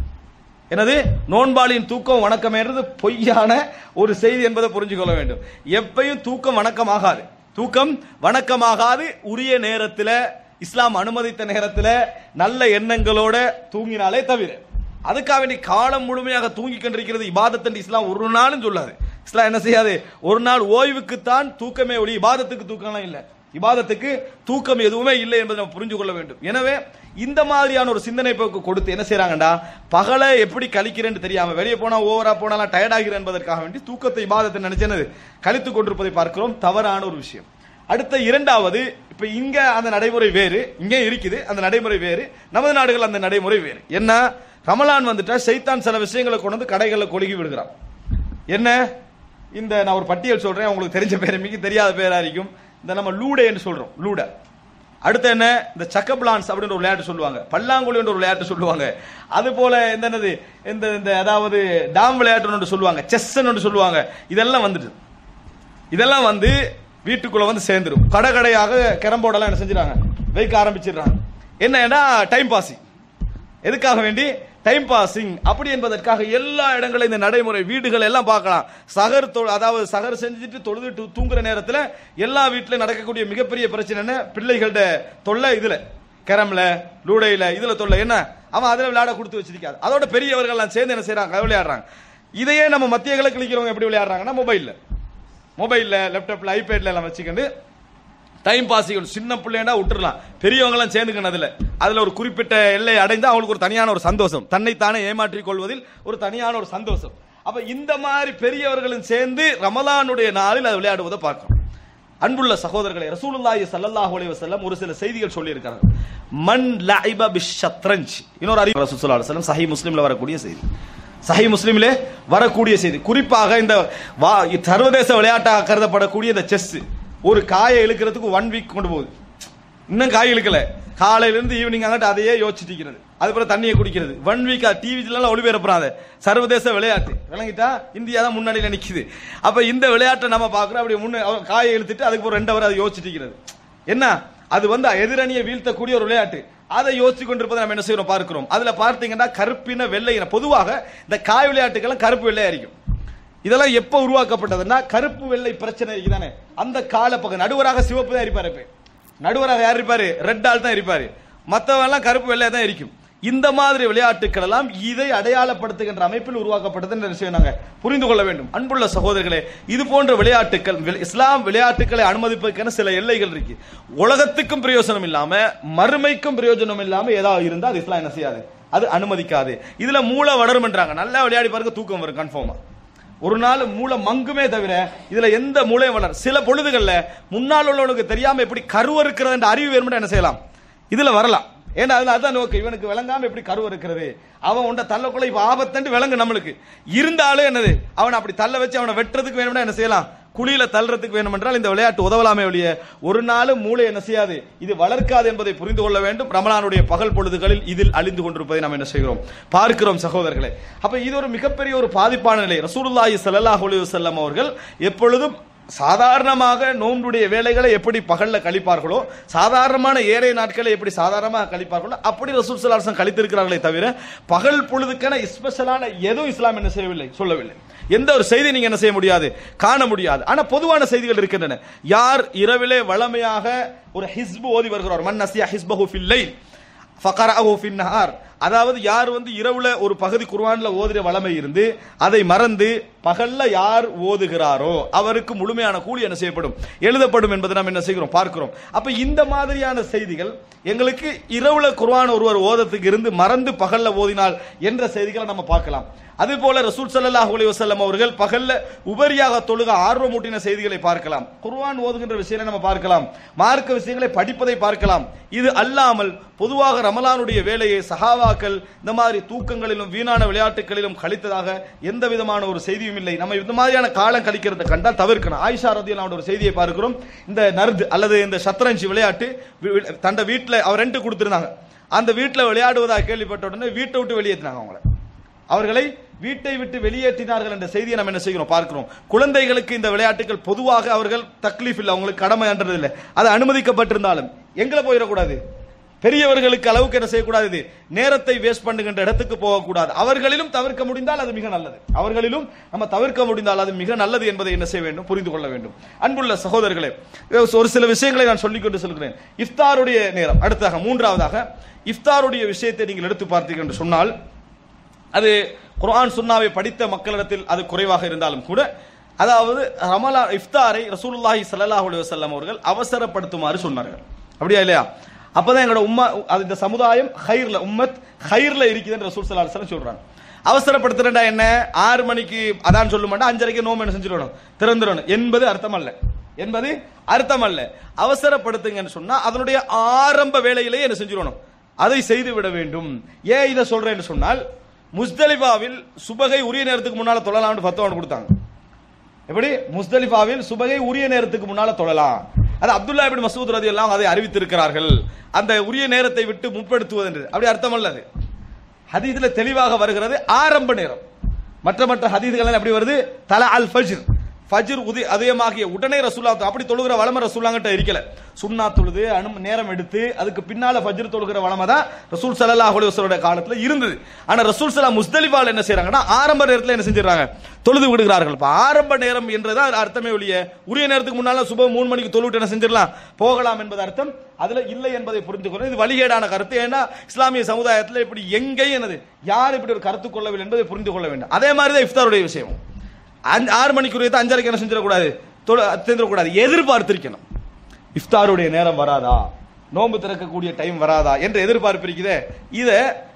எனது நோன்பாளியின் தூக்கம் வணக்கமேன்றது பொய்யான ஒரு செய்தி என்பதை புரிஞ்சுக்கொள்ள வேண்டும் எப்பயும் தூக்கம் வணக்கமாகாது தூக்கம் வணக்கமாகாது உரிய நேரத்தில் இஸ்லாம் அனுமதித்த நேரத்தில் நல்ல எண்ணங்களோட தூங்கினாலே தவிர அதுக்காக வேண்டி காலம் முழுமையாக தூங்கி கொண்டிருக்கிறது இபாதத் என்று இஸ்லாம் ஒரு நாளும் சொல்லாது இஸ்லாம் என்ன செய்யாது ஒரு நாள் ஓய்வுக்குத்தான் தூக்கமே ஒளி இபாதத்துக்கு தூக்கம்லாம் இல்லை இபாதத்துக்கு தூக்கம் எதுவுமே இல்லை என்பதை நம்ம புரிஞ்சு கொள்ள வேண்டும் எனவே இந்த மாதிரியான ஒரு சிந்தனை போக்கு கொடுத்து என்ன செய்றாங்கடா பகலை எப்படி கழிக்கிறேன்னு தெரியாம வெளியே போனா ஓவரா போனாலாம் டயர்ட் ஆகிறேன் என்பதற்காக வேண்டி தூக்கத்தை இபாதத்தை நினைச்சேனது கழித்துக் கொண்டிருப்பதை பார்க்கிறோம் தவறான ஒரு விஷயம் அடுத்த இரண்டாவது இப்ப இங்க அந்த நடைமுறை வேறு இங்க இருக்குது அந்த நடைமுறை வேறு நமது நாடுகள் அந்த நடைமுறை வேறு என்ன ரமலான் வந்துட்டா சைத்தான் சில விஷயங்களை கொண்டு வந்து கடைகளில் கொழுகி விடுகிறான் என்ன இந்த நான் ஒரு பட்டியல் சொல்றேன் உங்களுக்கு தெரிஞ்ச பேர் மிக தெரியாத பேரா இருக்கும் இந்த நம்ம லூடேன்னு சொல்றோம் லூட அடுத்து என்ன இந்த சக்கபிளான்ஸ் அப்படின்னு ஒரு விளையாட்டு சொல்லுவாங்க பல்லாங்குழி என்ற ஒரு விளையாட்டு சொல்லுவாங்க அது போல இந்த என்னது இந்த இந்த அதாவது டாம் விளையாட்டு ஒன்று சொல்லுவாங்க செஸ் ஒன்று சொல்லுவாங்க இதெல்லாம் வந்துட்டு இதெல்லாம் வந்து வீட்டுக்குள்ள வந்து சேர்ந்துரும் கடை கடையாக கேரம்போர்டெல்லாம் என்ன செஞ்சிடறாங்க வைக்க ஆரம்பிச்சிடுறாங்க என்னன்னா டைம் பாசிங் எதுக்காக வேண்டி டைம் பாசிங் அப்படி என்பதற்காக எல்லா இடங்களையும் இந்த நடைமுறை வீடுகள் எல்லாம் பார்க்கலாம் சகர் தொ- அதாவது சகர் செஞ்சுட்டு தொழுதுட்டு தூங்குற நேரத்துல எல்லா வீட்டிலும் நடக்கக்கூடிய மிகப்பெரிய பிரச்சனை என்ன பிள்ளைகள்ட தொல்லை இதுல கேரம்ல லூடையில இதுல தொல்லை என்ன அவன் அதுல விளையாட கொடுத்து வச்சிருக்காது அதோட பெரியவர்கள் எல்லாம் சேர்ந்து என்ன செய்றாங்க விளையாடுறாங்க இதையே நம்ம மத்திய கிழக்கு கிழிக்கிறவங்க எப்படி விளையாடுறாங்கன்னா மொபைல்ல மொபைல்ல லேப்டாப்ல ஐபேட்ல எல்லாம் வச்சுக்கிட்டு டைம் பாசிங் சின்ன பிள்ளைண்டா விட்டுறலாம் பெரியவங்க எல்லாம் சேர்ந்துக்கணும் அதுல அதுல ஒரு குறிப்பிட்ட எல்லை அடைந்து அவங்களுக்கு ஒரு தனியான ஒரு சந்தோஷம் தன்னைத்தானே ஏமாற்றிக் கொள்வதில் ஒரு தனியான ஒரு சந்தோஷம் அப்ப இந்த மாதிரி பெரியவர்களும் சேர்ந்து ரமலானுடைய நாளில் அது விளையாடுவதை பார்க்கிறோம் அன்புள்ள சகோதரர்களை ரசூலுல்லாஹி ஸல்லல்லாஹு அலைஹி வஸல்லம் ஒரு சில செய்திகள் சொல்லி இருக்காங்க மன் லஐப பிஷ்ஷத்ரஞ்ச் இன்னொரு அறிவு ரசூல் ஸல்லல்லாஹு அலைஹி வஸல்லம் சஹீஹ் முஸ்லிம்ல வரக்கூடிய செய்தி சஹி முஸ்லிமிலே வரக்கூடிய செய்தி குறிப்பாக இந்த வா- சர்வதேச விளையாட்டாக கருதப்படக்கூடிய இந்த செஸ் ஒரு காயை இழுக்கிறதுக்கு ஒன் வீக் கொண்டு போகுது இன்னும் காய் இழுக்கல காலையில இருந்து ஈவினிங் ஆகட்டு அதையே யோசிச்சுட்டு இருக்கிறது அதுக்கப்புறம் தண்ணியை குடிக்கிறது ஒன் வீக் டிவிலாம் ஒளிபரப்புறாங்க சர்வதேச விளையாட்டு விளங்கிட்டா இந்தியா தான் முன்னாடியில் நிக்குது அப்ப இந்த விளையாட்டை நம்ம பார்க்கிறோம் அப்படி முன்ன அவ- காயை இழுத்துட்டு அதுக்கு ஒரு ரெண்டு அவர் அதை யோசிச்சுட்டு இருக்கிறது என்ன அது வந்து எதிரணியை வீழ்த்தக்கூடிய ஒரு விளையாட்டு அதை யோசிச்சு கொண்டிருப்பதை நம்ம என்ன செய்யறோம் பார்க்கிறோம் அதுல பார்த்தீங்கன்னா கருப்பின வெள்ளை இன பொதுவாக இந்த காய் விளையாட்டுக்கெல்லாம் கருப்பு வெள்ளையா இருக்கும் இதெல்லாம் எப்ப உருவாக்கப்பட்டதுன்னா கருப்பு வெள்ளை பிரச்சனை இருக்குதானே அந்த கால பக்கம் நடுவராக சிவப்பு தான் இருப்பாரு இப்ப நடுவராக யார் இருப்பாரு ரெட் ஆள் தான் இருப்பாரு மத்தவங்க எல்லாம் கருப்பு வெள்ளையா தான் இருக்கும் இந்த மாதிரி விளையாட்டுகள் எல்லாம் இதை அடையாளப்படுத்துகின்ற அமைப்பில் உருவாக்கப்பட்டது என்ற விஷயம் நாங்க புரிந்து கொள்ள வேண்டும் அன்புள்ள சகோதரர்களே இது போன்ற விளையாட்டுகள் வி- இஸ்லாம் விளையாட்டுகளை அனுமதிப்பதற்கான சில எல்லைகள் இருக்கு உலகத்துக்கும் பிரயோஜனம் இல்லாம மறுமைக்கும் பிரயோஜனம் இல்லாம ஏதாவது இருந்தா அது இஸ்லாம் என்ன செய்யாது அது அனுமதிக்காது இதுல மூளை வளரும்ன்றாங்க நல்லா விளையாடி பாருங்க தூக்கம் வரும் கன்ஃபார்மா ஒரு நாள் மூளை மங்குமே தவிர இதுல எந்த மூளையும் வளர சில பொழுதுகள்ல முன்னால் உள்ளவனுக்கு தெரியாம எப்படி கருவ இருக்கிறது என்ற அறிவு வேணும்னு என்ன செய்யலாம் இதுல வரலாம் ஏன்னா அதுல அதான் நோக்கு இவனுக்கு விளங்காம எப்படி கருவ இருக்கிறது அவன் உண்ட தள்ளக்குள்ள இப்ப ஆபத்தண்டு விளங்கு நம்மளுக்கு இருந்தாலும் என்னது அவனை அப்படி தள்ள வச்சு அவனை வெட்டுறதுக்கு வேணும்னா என்ன செய்யலாம் குழியில தள்ளுறதுக்கு வேண்டுமென்றால் இந்த விளையாட்டு உதவலாமே ஒழிய ஒரு நாளும் மூளை என்ன செய்யாது இது வளர்க்காது என்பதை புரிந்து கொள்ள வேண்டும் ரமலானுடைய பகல் பொழுதுகளில் இதில் அழிந்து கொண்டிருப்பதை நாம் என்ன செய்கிறோம் பார்க்கிறோம் சகோதரர்களே அப்ப இது ஒரு மிகப்பெரிய ஒரு பாதிப்பான நிலை ரசூலுல்லாஹி ஸல்லல்லாஹு அலைஹி வஸல்லம் அவர்கள் எப்பொழுதும் சாதாரணமாக நோன்புடைய வேலைகளை எப்படி பகல்ல கழிப்பார்களோ சாதாரணமான ஏழை நாட்களை எப்படி சாதாரணமாக கழிப்பார்களோ அப்படி ரசூல் சலாசம் கழித்திருக்கிறார்களே தவிர பகல் பொழுதுக்கான ஸ்பெஷலான எதுவும் இஸ்லாம் என்ன செய்யவில்லை சொல்லவில்லை எந்த ஒரு செய்தி நீங்க என்ன செய்ய முடியாது காண முடியாது ஆனா பொதுவான செய்திகள் இருக்கின்றன யார் இரவிலே வளமையாக ஒரு ஹிஸ்பு ஓதி வருகிறார் மன் நசியா ஹிஸ்பஹு ஃபில் லைல் ஃபகரஹு ஃபின் நஹார் அதாவது யார் வந்து இரவுல ஒரு பகுதி குர்ஆன்ல ஓதுற வளமை இருந்து அதை மறந்து பகல்ல யார் ஓதுகிறாரோ அவருக்கு முழுமையான கூலி என்ன செய்யப்படும் எழுதப்படும் என்பதை நாம் என்ன செய்கிறோம் பார்க்கிறோம் அப்ப இந்த மாதிரியான செய்திகள் எங்களுக்கு இரவுல குர்ஆன் ஒருவர் ஓதத்துக்கு இருந்து மறந்து பகல்ல ஓதினால் என்ற செய்திகளை நம்ம பார்க்கலாம் அதே போல ரசூல் ஸல்லல்லாஹு அலைஹி வஸல்லம் அவர்கள் பகல்ல உபரியாக தொழுக ஆர்வமூட்டின செய்திகளை பார்க்கலாம் குர்ஆன் ஓதுகின்ற விஷயங்களை நம்ம பார்க்கலாம் மார்க்க விஷயங்களை படிப்பதை பார்க்கலாம் இது அல்லாமல் பொதுவாக ரமலானுடைய வேலையை சஹாவாக்கள் இந்த மாதிரி தூக்கங்களிலும் வீணான விளையாட்டுகளிலும் கழித்ததாக எந்த விதமான ஒரு செய்தியும் இல்லை நம்ம இந்த மாதிரியான காலம் கழிக்கிறத கண்டால் தவிர்க்கணும் ஆயிஷா ரதியல்லாஹு ஒரு செய்தியை பார்க்கிறோம் இந்த நர்து அல்லது இந்த சத்ரஞ்சி விளையாட்டு வி- வி- தண்ட வீட்டில் அவர் ரெண்டு கொடுத்திருந்தாங்க அந்த வீட்டில் விளையாடுவதாக கேள்விப்பட்ட உடனே வீட்டை விட்டு வெளியேற்றினாங்க அவங்கள அவர்களை வீட்டை விட்டு வெளியேற்றினார்கள் என்ற செய்தியை நம்ம என்ன செய்கிறோம் பார்க்கிறோம் குழந்தைகளுக்கு இந்த விளையாட்டுகள் பொதுவாக அவர்கள் தக்லீஃப் இல்லை அவங்களுக்கு கடமைன்றது இல்லை அது அனுமதிக்கப்பட்டிருந்தாலும் எங்களை போயிடக்கூடாது பெரியவர்களுக்கு அளவுக்கு என்ன செய்யக்கூடாது இது நேரத்தை வேஸ்ட் பண்ணுகின்ற இடத்துக்கு போகக்கூடாது அவர்களிலும் தவிர்க்க முடிந்தால் அது மிக நல்லது அவர்களிலும் நம்ம தவிர்க்க முடிந்தால் அது மிக நல்லது என்பதை என்ன செய்ய வேண்டும் புரிந்து கொள்ள வேண்டும் அன்புள்ள சகோதரர்களே ஒரு சில விஷயங்களை நான் சொல்லிக்கொண்டு சொல்கிறேன் இஃப்தாருடைய நேரம் அடுத்ததாக மூன்றாவதாக இஃப்தாருடைய விஷயத்தை நீங்கள் எடுத்து பார்த்தீர்கள் என்று சொன்னால் அது குர்ஆன் சுன்னாவை படித்த மக்களிடத்தில் அது குறைவாக இருந்தாலும் கூட அதாவது ரமலா இஃப்தாரை ரசூலுல்லாஹி ஸல்லல்லாஹு அலைஹி வஸல்லம் அவர்கள் அவசரப்படுத்துமாறு சொன்னார்கள் அப்படியா இல்லையா அப்பதான் எங்களோட உம்மா அது இந்த சமுதாயம் ஹைர்ல உம்மத் ஹைர்ல இருக்குதுன்னு ரசூல் ஸல்லல்லாஹு அலைஹி வஸல்லம் சொல்றாங்க அவசரப்படுத்துறா என்ன ஆறு மணிக்கு அதான் சொல்ல மாட்டா அஞ்சரைக்கு நோம்பு என்ன செஞ்சிடணும் திறந்துடணும் என்பது அர்த்தம் அல்ல என்பது அர்த்தம் அல்ல அவசரப்படுத்துங்கன்னு சொன்னா அதனுடைய ஆரம்ப வேலையிலேயே என்ன செஞ்சிடணும் அதை செய்து விட வேண்டும் ஏன் இதை சொல்றேன்னு சொன்னால் முஸ்தலிஃபாவில் சுபகை உரிய நேரத்துக்கு முன்னால தொழலாம்னு ஃபத்வான்னு கொடுத்தாங்க எப்படி முஸ்தலிஃபாவில் சுபகை உரிய நேரத்துக்கு முன்னால தொழலாம் அது அப்துல்லா இப்னு மசூத் ரதி எல்லாம் அதை அறிவித்திருக்கிறார்கள் அந்த உரிய நேரத்தை விட்டு முற்படுத்துவது என்று அப்படி அர்த்தம் அல்லது ஹதீஸ்ல தெளிவாக வருகிறது ஆரம்ப நேரம் மற்ற மற்ற ஹதீதுகள் எப்படி வருது தல அல் ஃபஜ்ர் ஃபஜ்ர் உதய அதிகமாகிய உடனே ரசூல்லா அப்படி தொழுகிற வளம ரசூல்லாங்கிட்ட இருக்கல சுன்னா தொழுது அனு நேரம் எடுத்து அதுக்கு பின்னால ஃபஜ்ர் தொழுகிற வளமை தான் ரசூல் ஸல்லல்லாஹு அலைஹி வஸல்லம் காலத்துல இருந்தது ஆனா ரசூல் ஸல்லல்லாஹு முஸ்தலிஃபால என்ன செய்றாங்கன்னா ஆரம்ப நேரத்துல என்ன செஞ்சிடறாங்க தொழுது விடுகிறார்கள் இப்ப ஆரம்ப நேரம் என்றதா அர்த்தமே ஒழிய உரிய நேரத்துக்கு முன்னால சுப மூணு மணிக்கு தொழுவிட்டு என்ன செஞ்சிடலாம் போகலாம் என்பது அர்த்தம் அதுல இல்லை என்பதை புரிந்து கொள்ள இது வழிகேடான கருத்து ஏன்னா இஸ்லாமிய சமுதாயத்தில் இப்படி எங்கேயும் என்னது யார் இப்படி ஒரு கருத்து கொள்ளவில்லை என்பதை புரிந்து கொள்ள வேண்டும் அதே மாதிரி தான் இஃப்தாருடைய விஷயம் அஞ்சு- ஆறு மணிக்குரியதை அஞ்சரைக்கு என்ன செஞ்சிடக்கூடாது தொழு- செஞ்சிடக்கூடாது எதிர்பார்த்திருக்கணும் இஃப்தாருடைய நேரம் வராதா நோன்பு திறக்கக்கூடிய டைம் வராதா என்ற எதிர்பார்ப்பு இருக்குதே இதை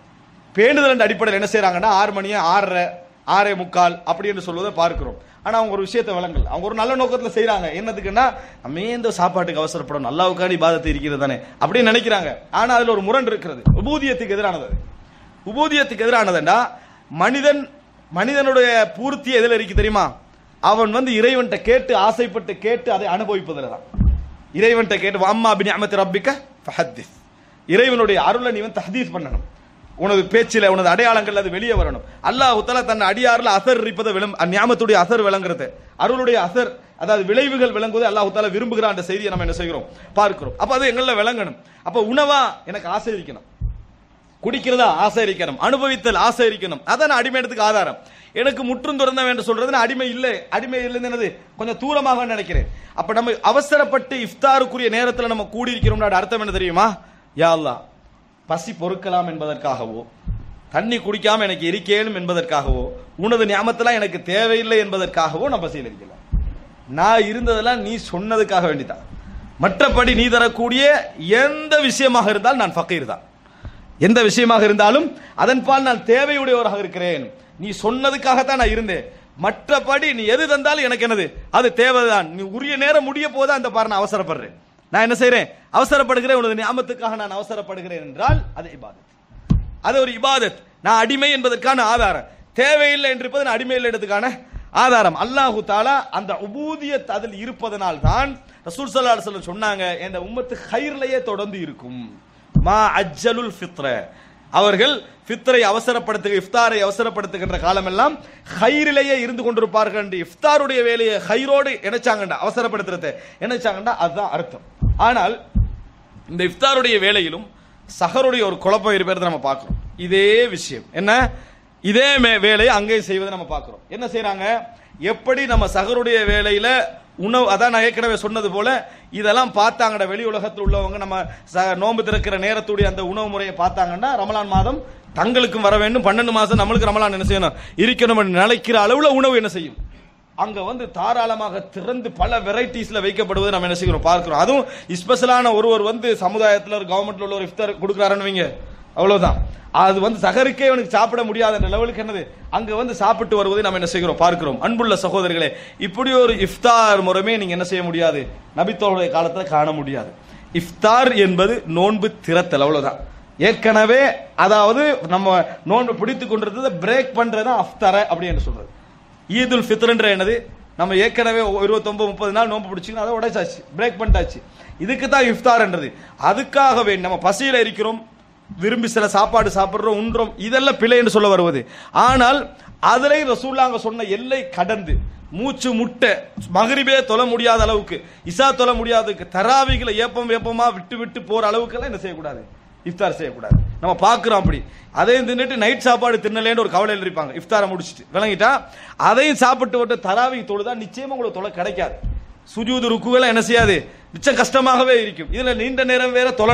பேணுதல் அடிப்படையில் என்ன செய்றாங்கன்னா ஆறு மணியா ஆறரை ஆறே முக்கால் அப்படி என்று சொல்வதை பார்க்கிறோம் ஆனா அவங்க ஒரு விஷயத்தை விளங்கல அவங்க ஒரு நல்ல நோக்கத்துல செய்றாங்க என்னதுக்குன்னா நம்ம ஏன் இந்த சாப்பாட்டுக்கு அவசரப்படும் அல்லாவுக்கான இபாதத்து இருக்கிறது தானே அப்படின்னு நினைக்கிறாங்க ஆனா அதுல ஒரு முரண் இருக்கிறது உபூதியத்துக்கு எதிரானது அது. உபூதியத்துக்கு எதிரானதுண்டா மனிதன் மனிதனுடைய பூர்த்தி எதுல இருக்கு தெரியுமா அவன் வந்து இறைவன்கிட்ட கேட்டு ஆசைப்பட்டு கேட்டு அதை அனுபவிப்பதில் தான் இறைவன்கிட்ட கேட்டு அம்மா பின் அமத்து ரப்பிக்க ஃபஹத்திஸ் இறைவனுடைய அருளை நீ வந்து தஹதீஸ் பண்ணணும் உனது பேச்சில உனது அடையாளங்கள் அது வெளியே வரணும் அல்லாஹ் தஆலா தன் அடியார்ல அசர் இருப்பதை விளம் ஞாபகத்துடைய அசர் விளங்குறது அருளுடைய அசர் அதாவது விளைவுகள் விளங்குவதை அல்லாஹ் தஆலா விரும்புகிறான் அந்த செய்தியை நம்ம என்ன செய்கிறோம் பார்க்கிறோம் அப்ப அது எங்கள விளங்கணும் அப்ப உணவா எனக்கு ஆசை இருக்கணும் குடிக்கிறதா ஆசை இருக்கணும் அனுபவித்தல் ஆசை இருக்கணும் அதான் அடிமையத்துக்கு ஆதாரம் எனக்கு முற்றும் துறந்தவன் என்று சொல்றது நான் அடிமை இல்லை அடிமை இல்லைன்னு என்னது கொஞ்சம் தூரமாக நினைக்கிறேன் அப்ப நம்ம அவசரப்பட்டு இஃப்தாருக்குரிய நேரத்தில் நம்ம கூடி இருக்கிறோம் அர்த்தம் என்ன தெரியுமா யா அல்லாஹ் பசி பொறுக்கலாம் என்பதற்காகவோ தண்ணி குடிக்காம எனக்கு இருக்கேனும் என்பதற்காகவோ உனது ஞாபகத்தெல்லாம் எனக்கு தேவையில்லை என்பதற்காகவோ நான் பசியில் இருக்கலாம் நான் இருந்ததெல்லாம் நீ சொன்னதுக்காக வேண்டிதான் மற்றபடி நீ தரக்கூடிய எந்த விஷயமாக இருந்தாலும் நான் ஃபக்கீர் தான் எந்த விஷயமாக இருந்தாலும் அதன்பால் நான் தேவையுடையவராக இருக்கிறேன் நீ சொன்னதுக்காகத்தான் நான் இருந்தேன் மற்றபடி நீ எது தந்தாலும் எனக்கு என்னது அது தேவைதான் நீ உரிய நேரம் முடிய போதா அந்த பாரு நான் அவசரப்படுறேன் நான் என்ன செய்றேன் அவசரப்படுகிறேன் உனது ஞாபகத்துக்காக நான் அவசரப்படுகிறேன் என்றால் அது இபாதத் அது ஒரு இபாதத் நான் அடிமை என்பதற்கான ஆதாரம் தேவையில்லை என்றிருப்பது நான் அடிமை இல்லை என்பதற்கான ஆதாரம் அல்லாஹு தாலா அந்த உபூதியத் அதில் இருப்பதனால் தான் ரசூல் ஸல்லல்லாஹு அலைஹி வஸல்லம் சொன்னாங்க இந்த உம்மத்து ஹைர்லயே தொடர்ந்து இருக்கும் மா அஜ்ஜலுல் ஃபித்ர அவர்கள் ஃபித்ரை அவசரப்படுத்து இஃப்தாரை அவசரப்படுத்துகின்ற காலமெல்லாம் ஹைரிலேயே இருந்து கொண்டிருப்பார்கள் என்று இஃப்தாருடைய வேலையை ஹைரோடு இணைச்சாங்கண்டா அவசரப்படுத்துறதை இணைச்சாங்கண்டா அதுதான் அர்த்தம் ஆனால் இந்த இஃப்தாருடைய வேலையிலும் சஹருடைய ஒரு குழப்பம் இருப்பதை நம்ம பார்க்கிறோம் இதே விஷயம் என்ன இதே மே- வேலையை அங்கே செய்வதை நம்ம பார்க்கிறோம் என்ன செய்றாங்க எப்படி நம்ம சஹருடைய வேலையில உணவு அதான் நான் ஏற்கனவே சொன்னது போல இதெல்லாம் பார்த்தாங்கடா வெளி உலகத்தில் உள்ளவங்க நம்ம ச- நோன்பு திறக்கிற நேரத்துடைய அந்த உணவு முறையை பார்த்தாங்கன்னா ரமலான் மாதம் தங்களுக்கும் வர வேண்டும் பன்னெண்டு மாசம் நம்மளுக்கு ரமலான் என்ன செய்யணும் இருக்கணும் என்று நினைக்கிற அளவுல உணவு என்ன செய்யும் அங்க வந்து தாராளமாக திறந்து பல வெரைட்டிஸ்ல வைக்கப்படுவதை நம்ம என்ன செய்கிறோம் பார்க்கிறோம் அதுவும் ஸ்பெஷலான ஒருவர் வந்து சமுதாயத்துல ஒரு கவர்மெண்ட்ல உள்ள ஒரு இஃப்தார் கொடுக்குறாருன்னு வைங்க அவ்வளவுதான் அது வந்து சகருக்கே அவனுக்கு சாப்பிட முடியாத அந்த லெவலுக்கு என்னது அங்க வந்து சாப்பிட்டு வருவதை நம்ம என்ன செய்கிறோம் பார்க்கிறோம் அன்புள்ள சகோதரர்களே இப்படி ஒரு இஃப்தார் முறைமே நீங்க என்ன செய்ய முடியாது நபித்தோருடைய காலத்துல காண முடியாது இஃப்தார் என்பது நோன்பு திறத்தல் அவ்வளவுதான் ஏற்கனவே அதாவது நம்ம நோன்பு பிடித்து கொண்டிருந்ததை பிரேக் பண்றது அஃப்தார அப்படி என்று சொல்றது ஈதுல் ஃபித்ர்ன்ற என்னது நம்ம ஏற்கனவே இருபத்தொன்பது முப்பது நாள் நோன்பு பிடிச்சிக்கணும் அதை உடைச்சாச்சு பிரேக் பண்ணிட்டாச்சு இதுக்கு தான் இஃப்தார்ன்றது அதுக்காகவே நம்ம பசியில இருக்கிறோம் விரும்பி சில சாப்பாடு சாப்பிடுறோம் உண்றோம் இதெல்லாம் பிழை என்று சொல்ல வருவது ஆனால் அதிலே ரசூல்லாங்க சொன்ன எல்லை கடந்து மூச்சு முட்டை மகரிபே தொழ முடியாத அளவுக்கு இசா தொழ முடியாததுக்கு தராவிகளை ஏப்பம் ஏப்பமா விட்டு விட்டு போற அளவுக்கெல்லாம் என்ன செய்யக்கூடாது இஃப்தார் செய்யக்கூடாது நம்ம பார்க்கிறோம் அப்படி அதையும் தின்னுட்டு நைட் சாப்பாடு தின்னலேன்னு ஒரு கவலையில் இருப்பாங்க இஃப்தாரை முடிச்சிட்டு விளங்கிட்டா அதையும் சாப்பிட்டு விட்டு தராவி தொழுதா நிச்சயமா உங்களுக்கு தொலை கிடைக்காது சுஜூது ருக்குகளை என்ன செய்யாது மிச்சம் கஷ்டமாகவே இருக்கும் இதுல நீண்ட நேரம் வேற தொழணும்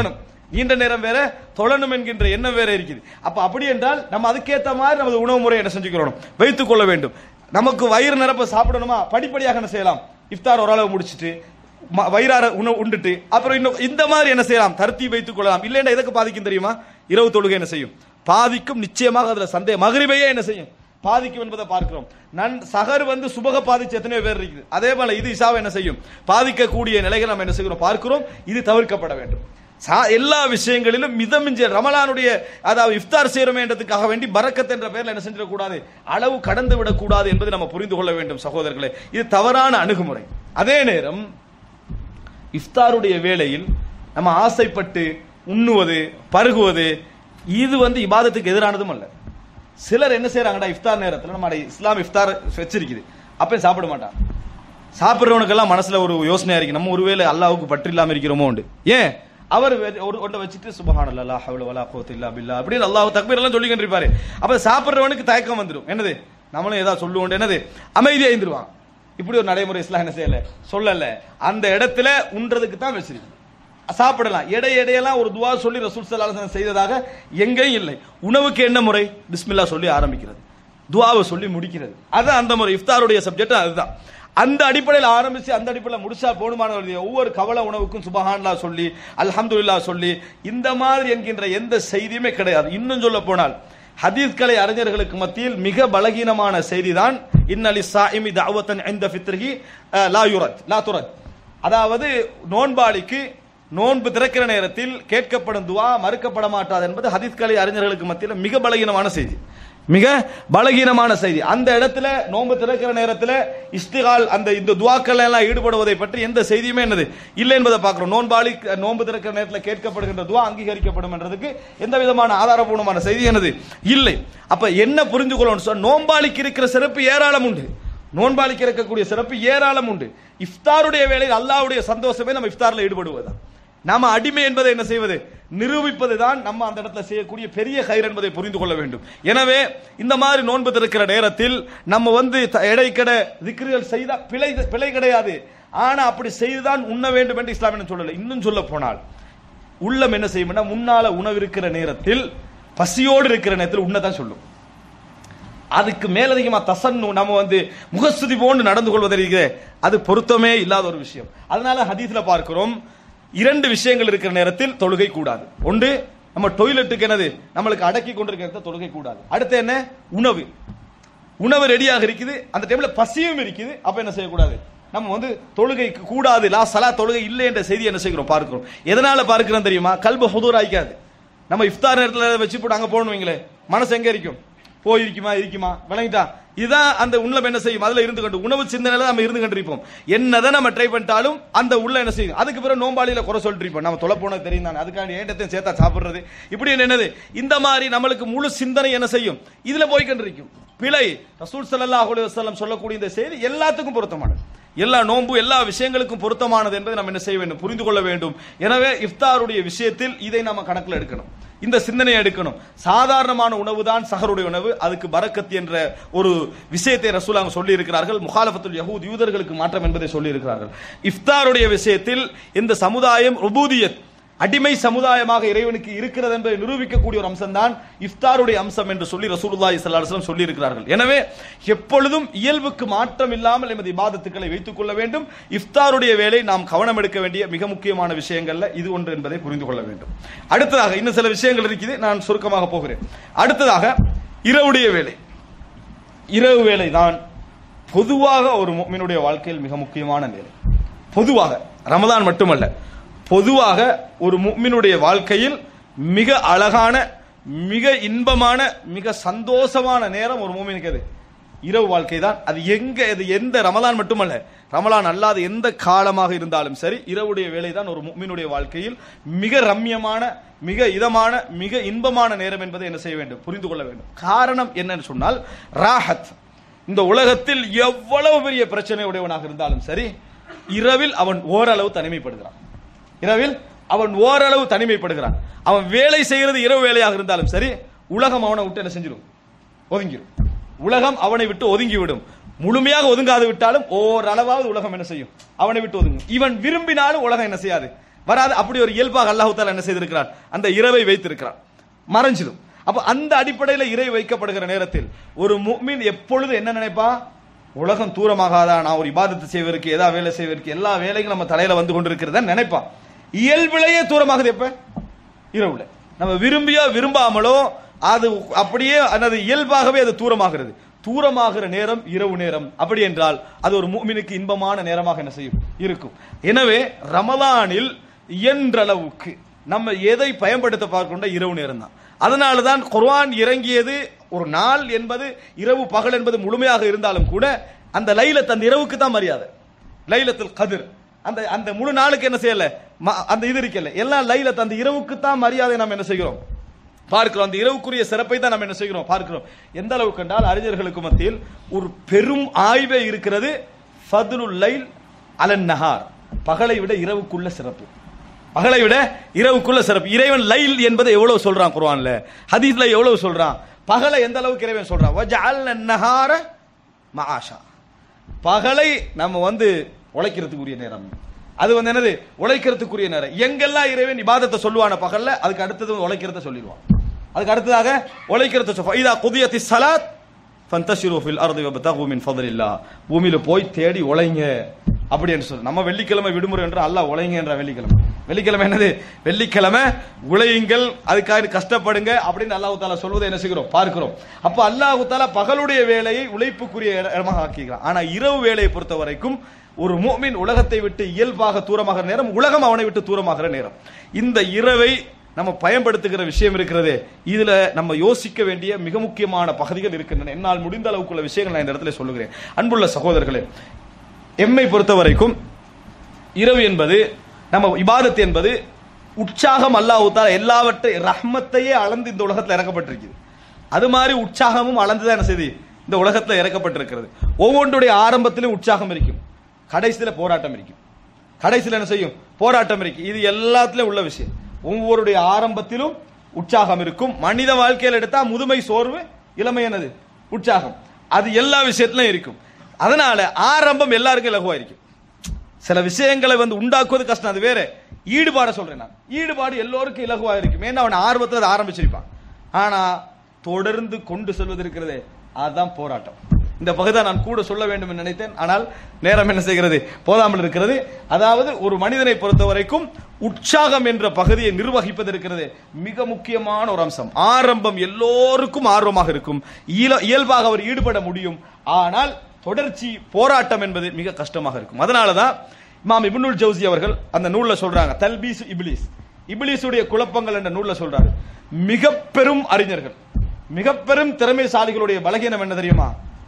நீண்ட நேரம் வேற தொழணும் என்கின்ற எண்ணம் வேற இருக்குது அப்ப அப்படி என்றால் நம்ம அதுக்கேத்த மாதிரி நமது உணவு முறை என்ன செஞ்சுக்கிறோம் வைத்துக் கொள்ள வேண்டும் நமக்கு வயிறு நிரப்ப சாப்பிடணுமா படிப்படியாக என்ன செய்யலாம் இஃப்தார் ஓரளவு முடிச்சிட்டு ம- வயிறார உணவு உண்டுட்டு அப்புறம் இன்னும் இந்த மாதிரி என்ன செய்யலாம் தருத்தி வைத்துக் கொள்ளலாம் இல்லைன்னா எதுக்கு பாதிக்கும் தெரியுமா இரவு தொழுகை என்ன செய்யும் பாதிக்கும் நிச்சயமாக அதுல சந்தேகம் மகரிபையே என்ன செய்யும் பாதிக்கும் என்பதை பார்க்கிறோம் நன் சகர் வந்து சுபக பாதிச்சு எத்தனையோ பேர் இருக்குது அதே போல இது இசாவை என்ன செய்யும் பாதிக்கக்கூடிய நிலைகள் நம்ம என்ன செய்கிறோம் பார்க்கிறோம் இது தவிர்க்கப்பட வேண்டும் சா- எல்லா விஷயங்களிலும் மிதமிஞ்ச ரமலானுடைய அதாவது இஃப்தார் செய்யறோமேன்றதுக்காக வேண்டி பரக்கத் என்ற பெயர்ல என்ன செஞ்சிடக்கூடாது அளவு கடந்து விடக்கூடாது என்பதை நம்ம புரிந்து கொள்ள வேண்டும் சகோதரர்களே இது தவறான அணுகுமுறை அதே நேரம் இஃப்தாருடைய வேளையில் நம்ம ஆசைப்பட்டு உண்ணுவது பருகுவது இது வந்து இபாதத்துக்கு எதிரானதும் அல்ல சிலர் என்ன செய்யறாங்கடா இஃப்தார் நேரத்தில் நம்ம இஸ்லாம் இஃப்தார் வச்சிருக்குது அப்பயும் சாப்பிட மாட்டான் சாப்பிடுறவனுக்கெல்லாம் மனசுல ஒரு யோசனையா இருக்கு நம்ம ஒருவேளை அல்லாஹ்வுக்கு பற்று இல்லாம இருக்கிறோமோ உண்டு ஏன் அவர் வெ- ஒரு ஒன்றை வச்சுட்டு சுபஹானல்லாஹ் லா ஹவ்ல வலா குவத்த இல்லா பில்லா அப்படின்னு அல்லாஹ் தக்பீர் எல்லாம் சொல்லிக்கிட்டு இருப்பாரு அப்ப சாப்பிடுறவனுக்கு தயக்கம் வந்துடும் என்னது நம்மளும் ஏதாவது சொல்லுவோம் என்னது அமைதியா இருந்துருவான் இப்படி ஒரு நடைமுறை இஸ்லாம் என்ன செய்யல சொல்லல அந்த இடத்துல உண்றதுக்கு தான் வச்சிருக்கு சாப்பிடலாம் எடை எடையெல்லாம் ஒரு துவா சொல்லி ரசூல் ஸல்லல்லாஹு அலைஹி வஸல்லம் செய்ததாக எங்கேயும் இல்லை உணவுக்கு என்ன முறை பிஸ்மில்லா சொல்லி ஆரம்பிக்கிறது துவாவை சொல்லி முடிக்கிறது அதான் அந்த முறை இஃப்தாருடைய சப்ஜெக்ட் அதுதான் அந்த அடிப்படையில் ஆரம்பிச்சு அந்த அடிப்படையில் முடிச்சா போதுமானவர்களுடைய ஒவ்வொரு கவல உணவுக்கும் சுபஹான்லா சொல்லி அல்ஹம்துலில்லாஹ் சொல்லி இந்த மாதிரி என்கின்ற எந்த செய்தியுமே கிடையாது இன்னும் சொல்ல போனால் ஹதீஸ்கலை அறிஞர்களுக்கு மத்தியில் மிக பலகீனமான செய்திதான் இன்னலி சாயிமி தாவத்தன் இந்த ஃபித்ரிஹி அஹ், லா யுரத் லா துரத் அதாவது நோன்பாளிக்கு நோன்பு திறக்கிற நேரத்தில் கேட்கப்படும் துவா மறுக்கப்பட மாட்டாது என்பது ஹதீஸ்கலை அறிஞர்களுக்கு மத்தியில் மிக பலகீனமான செய்தி மிக பலகீனமான செய்தி அந்த இடத்துல நோன்பு திறக்கிற நேரத்தில் இஸ்திகால் அந்த இந்த துவாக்கள் எல்லாம் ஈடுபடுவதை பற்றி எந்த செய்தியுமே என்னது இல்லை என்பதை பார்க்கிறோம் நோன்பாளி நோன்பு திறக்கிற நேரத்தில் கேட்கப்படுகின்ற துவா அங்கீகரிக்கப்படும் என்றதுக்கு எந்த விதமான ஆதாரபூர்வமான செய்தி என்னது இல்லை அப்ப என்ன புரிந்து கொள்ளணும் சொன்னா நோன்பாளிக்கு இருக்கிற சிறப்பு ஏராளம் உண்டு நோன்பாளிக்கு இருக்கக்கூடிய சிறப்பு ஏராளம் உண்டு இஃப்தாருடைய வேளையில் அல்லாஹ்வுடைய சந்தோஷமே நம்ம இஃப்தார்ல ஈடுபடுவதுதான் நாம அடிமை என்பதை என்ன செய்வது நிரூபிப்பது தான் நம்ம அந்த இடத்துல செய்யக்கூடிய பெரிய கயிறு என்பதை புரிந்து கொள்ள வேண்டும் எனவே இந்த மாதிரி நோன்பு திறக்கிற நேரத்தில் நம்ம வந்து த- எடைக்கட திக்ருகள் செய்தா பிழை பிழை கிடையாது ஆனா அப்படி செய்துதான் உண்ண வேண்டும் என்று இஸ்லாம் என்ன சொல்லல இன்னும் சொல்ல போனால் உள்ளம் என்ன செய்யும்னா முன்னால உணவு இருக்கிற நேரத்தில் பசியோடு இருக்கிற நேரத்தில் உண்ணதான் சொல்லும் அதுக்கு மேலதிகமா தசன்னு நம்ம வந்து முகஸ்துதி போன்று நடந்து கொள்வது இருக்கிறே அது பொருத்தமே இல்லாத ஒரு விஷயம் அதனால ஹதீஸ்ல பார்க்கிறோம் இரண்டு விஷயங்கள் இருக்கிற நேரத்தில் தொழுகை கூடாது ஒன்று நம்ம டொய்லெட்டுக்கு என்னது நம்மளுக்கு அடக்கி கொண்டிருக்கிற இடத்துல தொழுகை கூடாது அடுத்து என்ன உணவு உணவு ரெடியாக இருக்குது அந்த டைம்ல பசியும் இருக்குது அப்ப என்ன செய்யக்கூடாது நம்ம வந்து தொழுகைக்கு கூடாது லா சலா தொழுகை இல்லை என்ற செய்தி என்ன செய்கிறோம் பார்க்கிறோம் எதனால பார்க்கிறோம் தெரியுமா கல்பு ஹுதூர் ஆயிக்காது நம்ம இஃப்தார் நேரத்தில் வச்சு போட்டு அங்க போகணும் வைங்களே மனசு எங்க இருக்கும் போய் இருக்குமா இருக்குமா விளங்கிட்டா இதுதான் அந்த உள்ளம் என்ன செய்யும் அதுல இருந்து கொண்டு உணவு சிந்தனையில நம்ம இருந்து கொண்டிருப்போம் என்னதான் நம்ம ட்ரை பண்ணிட்டாலும் அந்த உள்ள என்ன செய்யும் அதுக்கு பிறகு நோம்பாளியில குறை சொல்லிட்டு இருப்போம் நம்ம தொலை போனது தெரியும் தானே அதுக்காண்டி ஏண்டத்தையும் சேர்த்தா சாப்பிடுறது இப்படி என்னது இந்த மாதிரி நம்மளுக்கு முழு சிந்தனை என்ன செய்யும் இதுல போய் கொண்டிருக்கும் பிழை ரசூல் ஸல்லல்லாஹு அலைஹி வஸல்லம் சொல்லக்கூடிய இந்த செய்தி எல்லாத்துக்கும் பொருத்தமானது எல்லா நோன்பு எல்லா விஷயங்களுக்கும் பொருத்தமானது என்பதை நம்ம என்ன செய்ய வேண்டும் புரிந்து கொள்ள வேண்டும் எனவே இஃப்தாருடைய விஷயத்தில் இதை நம்ம கணக்கில் எடுக்கணும் இந்த சிந்தனையை எடுக்கணும் சாதாரணமான உணவு தான் சஹருடைய உணவு அதுக்கு பரக்கத் என்ற ஒரு விஷயத்தை ரசூலாங்க சொல்லி இருக்கிறார்கள் முகாலஃபத்துல் யஹூத் யூதர்களுக்கு மாற்றம் என்பதை சொல்லி இருக்கிறார்கள் இஃப்தாருடைய விஷயத்தில் இந்த சமுதாயம் ருபூதியத் அடிமை சமுதாயமாக இறைவனுக்கு இருக்கிறது என்பதை நிரூபிக்கக்கூடிய ஒரு அம்சம் தான் இஃப்தாருடைய அம்சம் என்று சொல்லி ரசூலுல்லாஹி ஸல்லல்லாஹு அலைஹி வஸல்லம் சொல்லி இருக்கிறார்கள் எனவே எப்பொழுதும் இயல்புக்கு மாற்றம் இல்லாமல் எமது இபாதத்துக்களை வைத்துக் கொள்ள வேண்டும் இஃப்தாருடைய வேலை நாம் கவனம் எடுக்க வேண்டிய மிக முக்கியமான விஷயங்கள்ல இது ஒன்று என்பதை புரிந்து கொள்ள வேண்டும் அடுத்ததாக இன்னும் சில விஷயங்கள் இருக்குது நான் சுருக்கமாக போகிறேன் அடுத்ததாக இரவுடைய வேலை இரவு வேலை தான் பொதுவாக ஒரு முஃமினுடைய வாழ்க்கையில் மிக முக்கியமான நேரம் பொதுவாக ரமதான் மட்டுமல்ல பொதுவாக ஒரு முஃமினுடைய வாழ்க்கையில் மிக அழகான மிக இன்பமான மிக சந்தோஷமான நேரம் ஒரு மூமினுக்கு அது இரவு வாழ்க்கை தான் அது எங்க அது எந்த ரமலான் மட்டுமல்ல ரமலான் அல்லாத எந்த காலமாக இருந்தாலும் சரி இரவுடைய வேலை தான் ஒரு முஃமினுடைய வாழ்க்கையில் மிக ரம்யமான மிக இதமான மிக இன்பமான நேரம் என்பதை என்ன செய்ய வேண்டும் புரிந்து கொள்ள வேண்டும் காரணம் என்னன்னு சொன்னால் ராஹத் இந்த உலகத்தில் எவ்வளவு பெரிய பிரச்சனை உடையவனாக இருந்தாலும் சரி இரவில் அவன் ஓரளவு தனிமைப்படுகிறான் இரவில் அவன் ஓரளவு தனிமைப்படுகிறான் அவன் வேலை செய்கிறது இரவு வேலையாக இருந்தாலும் சரி உலகம் அவனை விட்டு என்ன செஞ்சிடும் ஒதுங்கிடும் உலகம் அவனை விட்டு ஒதுங்கிவிடும் முழுமையாக ஒதுங்காது விட்டாலும் ஓரளவாவது உலகம் என்ன செய்யும் அவனை விட்டு ஒதுங்கும் இவன் விரும்பினாலும் உலகம் என்ன செய்யாது வராது அப்படி ஒரு இயல்பாக அல்லாஹ் தாலா என்ன செய்திருக்கிறார் அந்த இரவை வைத்திருக்கிறார் மறைஞ்சிடும் அப்ப அந்த அடிப்படையில இறை வைக்கப்படுகிற நேரத்தில் ஒரு முஃமின் எப்பொழுது என்ன நினைப்பா உலகம் தூரமாகாதா நான் ஒரு இபாதத்து செய்வதற்கு ஏதாவது வேலை செய்வதற்கு எல்லா வேலைகளும் நம்ம தலையில வந்து கொண்டிருக்கிறதா நினைப்பான் இயல்பிலேயே தூரமாகுது எப்ப இரவுல நம்ம விரும்பியோ விரும்பாமலோ அது அப்படியே அது இயல்பாகவே அது தூரமாகிறது தூரமாகிற நேரம் இரவு நேரம் அப்படி என்றால் அது ஒரு மூமினுக்கு இன்பமான நேரமாக என்ன செய்யும் இருக்கும் எனவே ரமலானில் இயன்றளவுக்கு நம்ம எதை பயன்படுத்த பார்க்கின்ற இரவு நேரம் தான் அதனால தான் குர்ஆன் இறங்கியது ஒரு நாள் என்பது இரவு பகல் என்பது முழுமையாக இருந்தாலும் கூட அந்த லைலத் அந்த இரவுக்கு தான் மரியாதை லைலத்துல் கதிர் அந்த அந்த முழு நாளுக்கு என்ன செய்யல ம- அந்த இது இருக்கல எல்லாம் லைலத் அந்த இரவுக்கு தான் மரியாதை நாம் என்ன செய்கிறோம் பார்க்கிறோம் அந்த இரவுக்குரிய சிறப்பை தான் நம்ம என்ன செய்கிறோம் பார்க்கிறோம் எந்த அளவுக்கு என்றால் அறிஞர்களுக்கு மத்தியில் ஒரு பெரும் ஆய்வே இருக்கிறது ஃபதுலுல் லைல் அலன் நஹார் பகலை விட இரவுக்குள்ள சிறப்பு பகலை விட இரவுக்குள்ள சிறப்பு இறைவன் லைல் என்பதை எவ்வளவு சொல்றான் குர்ஆன்ல ஹதீஸ்ல எவ்வளவு சொல்றான் பகலை எந்த அளவுக்கு இறைவன் சொல்றான் வஜஅல்ன நஹார மஆஷா பகலை நம்ம வந்து உழைக்கிறதுக்குரிய நேரம் அது வந்து என்னது உழைக்கிறதுக்குரிய நேரம் எங்கெல்லாம் இறைவன் இபாதத்தை சொல்லுவான பகல்ல அதுக்கு அடுத்தது உழைக்கிறத சொல்லிடுவான் அதுக்கு அடுத்ததாக உழைக்கிறத சொல் இதா குதியத்தி சலாத் ஃபந்தஷிரு ஃபில் அர்தி வபதகு மின் ஃபضலில்லா பூமியில போய் தேடி உழைங்க அப்படி என்று சொல்லு நம்ம வெள்ளிக்கிழமை விடுமுறை என்று அல்லாஹ் உழைங்க என்ற வெள்ளிக்கிழமை வெள்ளிக்கிழமை என்னது வெள்ளிக்கிழமை உழையுங்கள் அதுக்காக கஷ்டப்படுங்க அப்படின்னு அல்லாஹ் தாலா சொல்வதை என்ன செய்கிறோம் பார்க்கிறோம் அப்ப அல்லாஹ் தாலா பகலுடைய வேலையை உழைப்புக்குரிய இடமாக ஆக்கிக்கிறான் ஆனா இரவு வேலையை பொறுத்த வரைக்கும் ஒரு முஃமின் உலகத்தை விட்டு இயல்பாக தூரமாகிற நேரம் உலகம் அவனை விட்டு தூரமாகிற நேரம் இந்த இரவை நம்ம பயன்படுத்துகிற விஷயம் இருக்கிறதே இதுல நம்ம யோசிக்க வேண்டிய மிக முக்கியமான பகுதிகள் இருக்கின்றன என்னால் முடிந்த அளவுக்குள்ள விஷயங்கள் நான் இந்த இடத்துல சொல்லுகிறேன் அன்புள்ள சகோதரர்களே எம்மை பொறுத்த வரைக்கும் இரவு என்பது நம்ம இபாதத் என்பது உற்சாகம் அல்லாஹ் எல்லாவற்றை ரஹ்மத்தையே அளந்து இந்த உலகத்தில் இறக்கப்பட்டிருக்குது அது மாதிரி உற்சாகமும் அளந்துதான் என்ன செய்தி இந்த உலகத்தில் இறக்கப்பட்டிருக்கிறது ஒவ்வொன்றுடைய ஆரம்பத்திலும் உற்சாகம் இருக்கும் கடைசியில போராட்டம் இருக்கும் கடைசியில் என்ன செய்யும் போராட்டம் இருக்கு இது எல்லாத்துலயும் உள்ள விஷயம் ஒவ்வொருடைய ஆரம்பத்திலும் உற்சாகம் இருக்கும் மனித வாழ்க்கையில் எடுத்தா முதுமை சோர்வு இளமை என்னது உற்சாகம் அது எல்லா விஷயத்திலும் இருக்கும் அதனால ஆரம்பம் எல்லாருக்கும் இலகுவா இருக்கும் சில விஷயங்களை வந்து உண்டாக்குவது கஷ்டம் அது வேற ஈடுபாட சொல்றேன் நான் ஈடுபாடு எல்லோருக்கும் இலகுவா இருக்கும் ஏன்னா அவன் ஆர்வத்தில் அதை ஆரம்பிச்சிருப்பான் ஆனா தொடர்ந்து கொண்டு செல்வது இருக்கிறதே அதுதான் போராட்டம் இந்த பகுதியை நான் கூட சொல்ல வேண்டும் என்று நினைத்தேன் ஆனால் நேரம் என்ன செய்கிறது போதாமல் இருக்கிறது அதாவது ஒரு மனிதனை பொறுத்த வரைக்கும் உற்சாகம் என்ற பகுதியை நிர்வகிப்பது இருக்கிறது மிக முக்கியமான ஒரு அம்சம் ஆரம்பம் எல்லோருக்கும் ஆர்வமாக இருக்கும் இயல- இயல்பாக அவர் ஈடுபட முடியும் ஆனால் தொடர்ச்சி போராட்டம் என்பது மிக கஷ்டமாக இருக்கும் அதனால தான் இமாம் இப்னுல் ஜவுசி அவர்கள் அந்த நூல்ல சொல்றாங்க தல்பீஸ் இப்லீஸ் இப்லீஸுடைய குழப்பங்கள் என்ற நூல்ல சொல்றாரு மிக பெரும் அறிஞர்கள் மிக பெரும் திறமைசாலிகளுடைய பலகீனம் என்ன தெரியுமா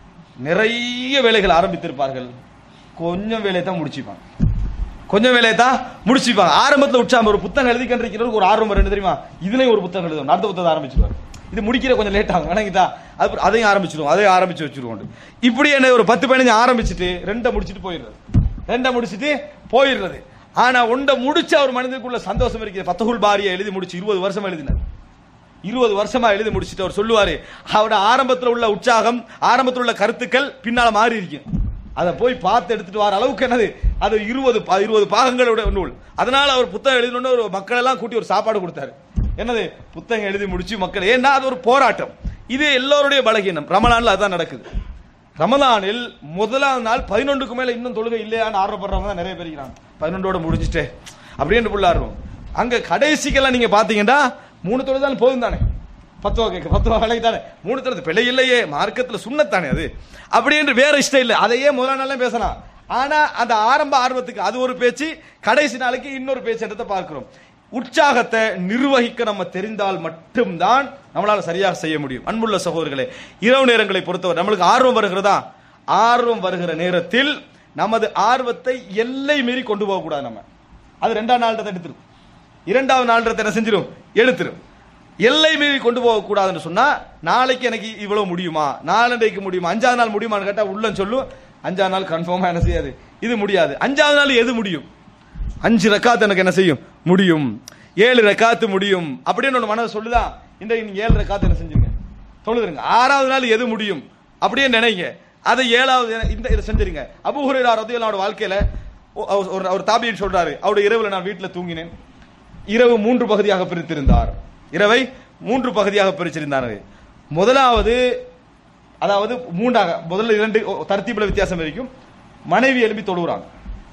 நிறைய வேலைகள் ஆரம்பித்திருப்பார்கள் கொஞ்சம் வேலையை தான் முடிச்சுப்பாங்க கொஞ்சம் வேலையை தான் முடிச்சுப்பாங்க ஆரம்பத்தில் உற்சாகம் ஒரு புத்தகம் எழுதி கண்டிருக்கிறவருக்கு ஒரு ஆர்வம் வரும் என்ன தெரியுமா இதுலயும் ஒரு புத்தகம் எழுதும் அடுத்த புத்தகம் ஆரம்பிச்சிருவார் இது முடிக்கிற கொஞ்சம் லேட் ஆகும் வணங்கிட்டா அது அதையும் ஆரம்பிச்சிடுவோம் அதையும் ஆரம்பிச்சு வச்சிருவோம் இப்படி என்ன ஒரு பத்து பதினஞ்சு ஆரம்பிச்சுட்டு ரெண்டை முடிச்சிட்டு போயிடுறது ரெண்டை முடிச்சிட்டு போயிடுறது ஆனா ஒன்றை முடிச்ச ஒரு மனிதனுக்குள்ள சந்தோஷம் இருக்குது பத்தகுல் பாரியை எழுதி முடிச்சு இருபது வருஷமா எழுதினார் இருபது வருஷமா எழுதி முடிச்சிட்டு அவர் சொல்லுவாரு அவரோட ஆரம்பத்தில் உள்ள உற்சாகம் ஆரம்பத்தில் உள்ள கருத்துக்கள் பின்னால மாறி இருக்கும் அதை போய் பார்த்து எடுத்துட்டு வர அளவுக்கு என்னது அது இருபது பா- இருபது பாகங்களோட நூல் அதனால அவர் புத்தகம் எழுதணும்னு ஒரு மக்கள் எல்லாம் கூட்டி ஒரு சாப்பாடு கொடுத்தாரு என்னது புத்தகம் எழுதி முடிச்சு மக்கள் ஏன்னா அது ஒரு போராட்டம் இது எல்லோருடைய பலகீனம் ரமலான்ல அதான் நடக்குது ரமலானில் முதலாம் நாள் பதினொன்றுக்கு மேல இன்னும் தொழுகை இல்லையான்னு ஆர்வப்படுறவங்க தான் நிறைய பேர் இருக்கிறாங்க பதினொன்றோட முடிஞ்சுட்டே அப்படின்னு புள்ள ஆர்வம் அங்க கடைசிக்கெல்லாம் நீங்க பாத்தீங்கன்னா மூணு தொழுதாலும் போதும் தானே பத்துவா கேட்க பத்துவா வேலைக்கு தானே மூணு தொழுது பிழை இல்லையே மார்க்கத்துல சுண்ணத்தானே அது அப்படி என்று வேற இஷ்டம் இல்லை அதையே முதல் நாள்லாம் பேசலாம் ஆனா அந்த ஆரம்ப ஆர்வத்துக்கு அது ஒரு பேச்சு கடைசி நாளைக்கு இன்னொரு பேச்சு என்றதை பார்க்கிறோம் உற்சாகத்தை நிர்வகிக்க நம்ம தெரிந்தால் மட்டும்தான் நம்மளால சரியாக செய்ய முடியும் அன்புள்ள சகோதரர்களே இரவு நேரங்களை பொறுத்தவரை நம்மளுக்கு ஆர்வம் வருகிறதா ஆர்வம் வருகிற நேரத்தில் நமது ஆர்வத்தை எல்லை மீறி கொண்டு போகக்கூடாது நம்ம அது ரெண்டாம் நாள் எடுத்துரும் இரண்டாவது நாள் என்ன செஞ்சிடும் எடுத்துரும் எல்லை மீறி கொண்டு போகக்கூடாதுன்னு சொன்னா நாளைக்கு எனக்கு இவ்வளவு முடியுமா நாளண்டைக்கு முடியுமா அஞ்சாவது நாள் முடியுமான்னு கேட்டா உள்ளன்னு சொல்லும் அஞ்சாவது நாள் கன்ஃபார்மா என்ன செய்யாது இது முடியாது அஞ்சாவது நாள் எது முடியும் அஞ்சு ரக்காத்து எனக்கு என்ன செய்யும் முடியும் ஏழு ரக்காத்து முடியும் அப்படின்னு ஒன்று மனதை சொல்லுதா இந்த நீங்க ஏழு ரக்காத்து என்ன செஞ்சுங்க தொழுதுருங்க ஆறாவது நாள் எது முடியும் அப்படியே நினைங்க அதை ஏழாவது இந்த இதை செஞ்சிருங்க அபு ஹுரைரா ரதியல்லாஹு வாழ்க்கையில ஒ- அவர் ஒரு ஒரு தாபியின் சொல்றாரு அவருடைய இரவுல நான் வீட்டுல தூங்கினேன் இரவு மூன்று பகுதியாக பிரித்திருந்தார் இரவை மூன்று பகுதியாக பிரிச்சிருந்தார் முதலாவது அதாவது மூன்றாக முதல்ல இரண்டு தர்த்தீபில் வித்தியாசம் இருக்கும் மனைவி எழும்பி தொழுகிறாங்க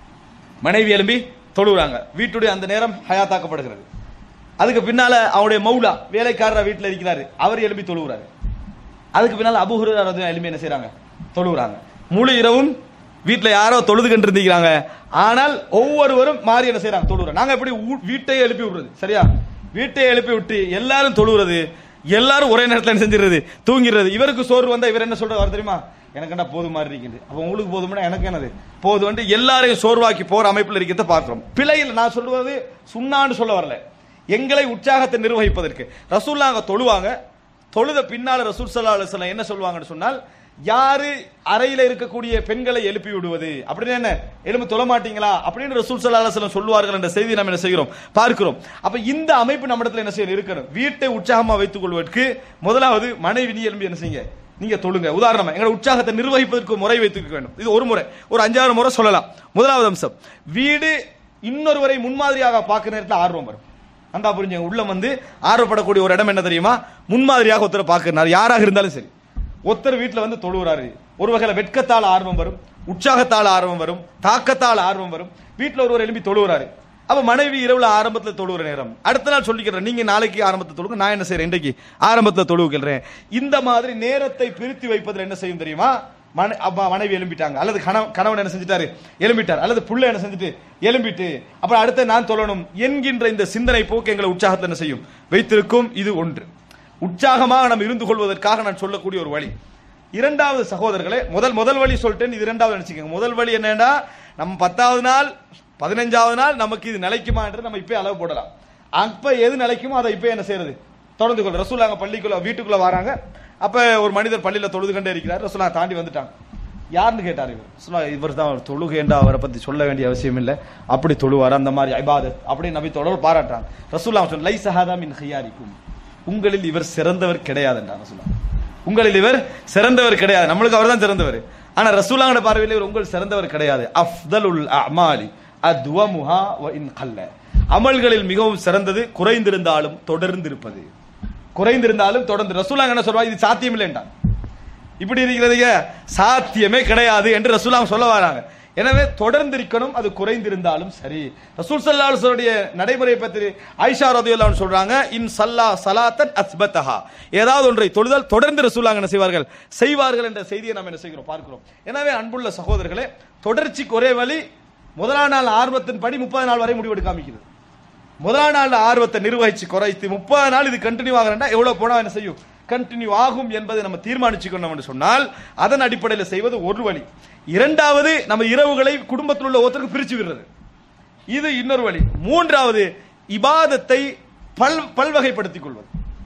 மனைவி எழும்பி தொழுகிறாங்க வீட்டுடைய அந்த நேரம் ஹயாத்தாக்கப்படுகிறது அதுக்கு பின்னால அவருடைய மௌலா வேலைக்காரர் வீட்டில் இருக்கிறாரு அவர் எழும்பி தொழுகிறாரு அதுக்கு பின்னால அபுஹுரா எழும்பி என்ன செய்றாங்க தொழுகிறாங்க முழு இரவும் வீட்டில் யாரோ தொழுதுகிட்டு இருந்தீங்க ஆனால் ஒவ்வொருவரும் மாறி என்ன செய்றாங்க தொழுகிறாங்க நாங்க எப்படி ஊ- வீட்டையே எழுப்பி விடுறது சரியா வீட்டையே எழுப்பி விட்டு எல்லாரும் தொழுகிறது எல்லாரும் ஒரே நேரத்தில் என்ன செஞ்சிருது தூங்கிடுறது இவருக்கு சோறு வந்தா இவர் என்ன சொல்றாரு தெரியுமா எனக்கு என்ன போதும் மாதிரி இருக்குது அப்ப உங்களுக்கு போதும்னா எனக்கு என்னது போதும் எல்லாரையும் சோர்வாக்கி போற அமைப்பில் இருக்கிறத பார்க்கிறோம் பிழையில் நான் சொல்லுவது சுண்ணான்னு சொல்ல வரல எங்களை உற்சாகத்தை நிர்வகிப்பதற்கு ரசூல்லா அங்க தொழுவாங்க தொழுத பின்னால ரசூல் சல்லா அலுவலம் என்ன சொல்லுவாங்கன்னு சொன்னால் யாரு அறையில இருக்கக்கூடிய பெண்களை எழுப்பி விடுவது அப்படின்னு என்ன எழுப்பி தொழ மாட்டீங்களா அப்படின்னு ரசூல் சல்லா அலுவலம் சொல்லுவார்கள் என்ற செய்தி நம்ம என்ன செய்கிறோம் பார்க்கிறோம் அப்ப இந்த அமைப்பு நம்மிடத்துல என்ன செய்யணும் இருக்கணும் வீட்டை உற்சாகமா வைத்துக் கொள்வதற்கு முதலாவது மனைவி நீ எழுப்பி என்ன செய்யுங்க நீங்க தொழுங்க உதாரணமா எங்களோட உற்சாகத்தை நிர்வகிப்பதற்கு ஒரு முறை வைத்துக்க வேண்டும் இது ஒரு முறை ஒரு அஞ்சாறு முறை சொல்லலாம் முதலாவது அம்சம் வீடு இன்னொருவரை முன்மாதிரியாக பார்க்க நேரத்தில் ஆர்வம் வரும் அந்த புரிஞ்சுங்க உள்ள வந்து ஆர்வப்படக்கூடிய ஒரு இடம் என்ன தெரியுமா முன்மாதிரியாக ஒருத்தரை பார்க்கிறார் யாராக இருந்தாலும் சரி ஒருத்தர் வீட்டுல வந்து தொழுகிறாரு ஒரு வகையில வெட்கத்தால் ஆர்வம் வரும் உற்சாகத்தால் ஆர்வம் வரும் தாக்கத்தால் ஆர்வம் வரும் வீட்டுல ஒருவர் எழுப்பி தொழுகிறாரு அப்ப மனைவி இரவுல ஆரம்பத்துல தொழுகிற நேரம் அடுத்த நாள் சொல்லிக்கிறேன் நீங்க நாளைக்கு ஆரம்பத்துல தொழுங்க நான் என்ன செய்யறேன் இன்றைக்கு ஆரம்பத்துல தொழுகிறேன் இந்த மாதிரி நேரத்தை பிரித்து வைப்பதில் என்ன செய்யும் தெரியுமா மன அப்ப மனைவி எழும்பிட்டாங்க அல்லது கணவன் கணவன் என்ன செஞ்சிட்டாரு எழும்பிட்டார் அல்லது புள்ள என்ன செஞ்சுட்டு எழும்பிட்டு அப்புறம் அடுத்து நான் தொழணும் என்கின்ற இந்த சிந்தனை போக்கு எங்களை உற்சாகத்தை என்ன செய்யும் வைத்திருக்கும் இது ஒன்று உற்சாகமாக நாம் இருந்து கொள்வதற்காக நான் சொல்லக்கூடிய ஒரு வழி இரண்டாவது சகோதரர்களே முதல் முதல் வழி சொல்லிட்டேன் இது இரண்டாவது நினைச்சுக்கோங்க முதல் வழி என்னன்னா நம்ம பத்தாவது நாள் பதினஞ்சாவது நாள் நமக்கு இது நிலைக்குமா என்று நம்ம இப்பயே அளவு போடலாம் அப்ப எது நிலைக்குமோ அதை இப்ப என்ன செய்யறது தொடர்ந்து கொள் ரசூல் அங்க பள்ளிக்குள்ள வீட்டுக்குள்ள வராங்க அப்ப ஒரு மனிதர் பள்ளியில தொழுது கண்டே இருக்கிறார் ரசூலா தாண்டி வந்துட்டாங்க யாருன்னு கேட்டார் இவர் ரசூலா இவர் தான் ஒரு தொழுகைண்டா அவரை பத்தி சொல்ல வேண்டிய அவசியம் இல்லை அப்படி தொழுவார் அந்த மாதிரி ஐபாதத் அப்படி நபி தொடர் பாராட்டுறாங்க ரசூல்லா சொன்ன லை சஹாதா மின் ஹியாரிக்கும் உங்களில் இவர் சிறந்தவர் கிடையாது என்றார் ரசூலா உங்களில் இவர் சிறந்தவர் கிடையாது நம்மளுக்கு அவர் தான் சிறந்தவர் ஆனா ரசூலாங்கட பார்வையில் இவர் உங்கள் சிறந்தவர் கிடையாது அஃதலுல் அமாலி அத்வமுஹா வ இன் கல்ல அமல்களில் மிகவும் சிறந்தது குறைந்திருந்தாலும் தொடர்ந்து இருப்பது குறைந்திருந்தாலும் தொடர்ந்து ரசூலாங்க என்ன சொல்வா இது சாத்தியம் இல்லைன்றான் இப்படி இருக்கிறதுங்க சாத்தியமே கிடையாது என்று ரசூலாம் சொல்ல வராங்க எனவே தொடர்ந்து இருக்கணும் அது குறைந்திருந்தாலும் சரி ரசூல் சல்லாஹுடைய நடைமுறை பற்றி ஆயிஷா ரதியுல்லான்னு சொல்றாங்க இன் சல்லா சலாத்தன் அஸ்பத்தஹா ஏதாவது ஒன்றை தொழுதால் தொடர்ந்து ரசூலாங்க என்ன செய்வார்கள் செய்வார்கள் என்ற செய்தியை நாம் என்ன செய்கிறோம் பார்க்கிறோம் எனவே அன்புள்ள சகோதரர்களே தொடர்ச்சிக்கு ஒரே வழி முதலாம் நாள் ஆர்வத்தின் படி முப்பது நாள் வரை முடிவெடுக்காமிக்கிறது முதலாம் நாள் ஆர்வத்தை நிர்வகிச்சு குறைத்து முப்பது நாள் இது கண்டினியூ ஆகிறா எவ்வளவு போனா என்ன செய்யும் கண்டினியூ ஆகும் என்பதை நம்ம தீர்மானிச்சுக்கணும் என்று சொன்னால் அதன் அடிப்படையில் செய்வது ஒரு வழி இரண்டாவது நம்ம இரவுகளை குடும்பத்தில் உள்ள ஒருத்தருக்கு பிரிச்சு விடுறது இது இன்னொரு வழி மூன்றாவது இபாதத்தை பல் பல்வகைப்படுத்திக் கொள்வது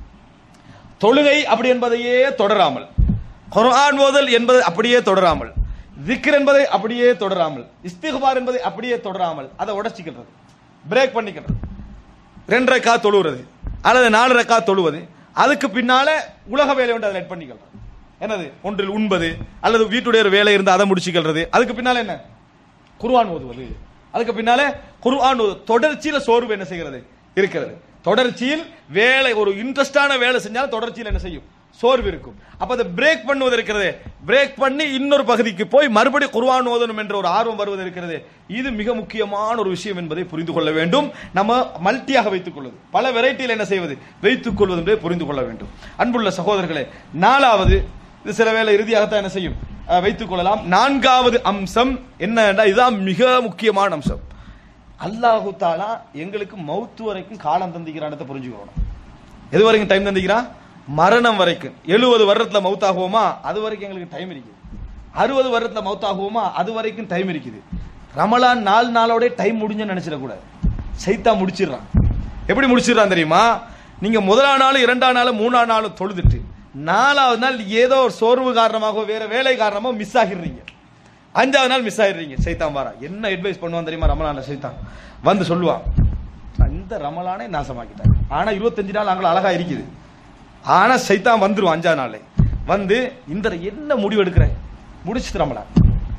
தொழுகை அப்படி என்பதையே தொடராமல் குர்ஆன் ஓதல் என்பது அப்படியே தொடராமல் திக்ர் என்பதை அப்படியே தொடராமல் இஸ்திகுபார் என்பதை அப்படியே தொடராமல் அதை உடச்சிக்கிறது பிரேக் பண்ணிக்கிறது ரெண்டு ரக்கா தொழுகிறது அல்லது நாலு ரக்கா தொழுவது அதுக்கு பின்னால உலக வேலை ஒன்று அதை நெட் பண்ணிக்கிறது என்னது ஒன்றில் உண்பது அல்லது வீட்டுடைய ஒரு வேலை இருந்து அதை முடிச்சுக்கிறது அதுக்கு பின்னால என்ன குர்ஆன் ஓதுவது அதுக்கு பின்னால குர்ஆன் ஓது தொடர்ச்சியில சோர்வு என்ன செய்கிறது இருக்கிறது தொடர்ச்சியில் வேலை ஒரு இன்ட்ரெஸ்டான வேலை செஞ்சாலும் தொடர்ச்சியில் என்ன செய்யும் சோர்வு இருக்கும் அப்ப அதை பிரேக் பண்ணுவது இருக்கிறது பிரேக் பண்ணி இன்னொரு பகுதிக்கு போய் மறுபடியும் குர்ஆன் ஓதணும் என்ற ஒரு ஆர்வம் வருவது இருக்கிறது இது மிக முக்கியமான ஒரு விஷயம் என்பதை புரிந்து கொள்ள வேண்டும் நம்ம மல்டியாக வைத்துக் கொள்வது பல வெரைட்டியில் என்ன செய்வது வைத்துக் கொள்வது என்பதை புரிந்து கொள்ள வேண்டும் அன்புள்ள சகோதரர்களே நாலாவது இது சில வேளை இறுதியாகத்தான் என்ன செய்யும் அஹ், வைத்துக் கொள்ளலாம் நான்காவது அம்சம் என்ன இதுதான் மிக முக்கியமான அம்சம் அல்லாஹு தாலா எங்களுக்கு மௌத்து வரைக்கும் காலம் தந்திக்கிறான் புரிஞ்சுக்கணும் எது வரைக்கும் டைம் தந்திக்கிறான் மரணம் வரைக்கும் எழுபது வருடத்துல மௌத்தாகுவோமா அது வரைக்கும் எங்களுக்கு டைம் இருக்குது அறுபது வருடத்துல மௌத்தாகுவோமா அது வரைக்கும் டைம் இருக்குது ரமலான் நாலு நாளோட டைம் முடிஞ்சுன்னு நினைச்சிடக்கூடாது சைத்தா முடிச்சிடுறான் எப்படி முடிச்சிடுறான் தெரியுமா நீங்க முதலாம் நாள் இரண்டாம் நாள் மூணாம் நாள் தொழுதுட்டு நாலாவது நாள் ஏதோ ஒரு சோர்வு காரணமாக வேற வேலை காரணமாக மிஸ் ஆகிடுறீங்க அஞ்சாவது நாள் மிஸ் ஆயிடுறீங்க சைத்தான் வாரா என்ன அட்வைஸ் பண்ணுவான் தெரியுமா ரமலான்ல சைத்தான் வந்து சொல்லுவான் இந்த ரமலானே நாசமாக்கிட்டாங்க ஆனா இருபத்தஞ்சு நாள் அங்கே அழகா இருக்குது ஆனா சைத்தான் வந்துருவான் அஞ்சாவது நாள் வந்து இந்த என்ன முடிவு எடுக்கிற முடிச்சுட்டு ரமலான்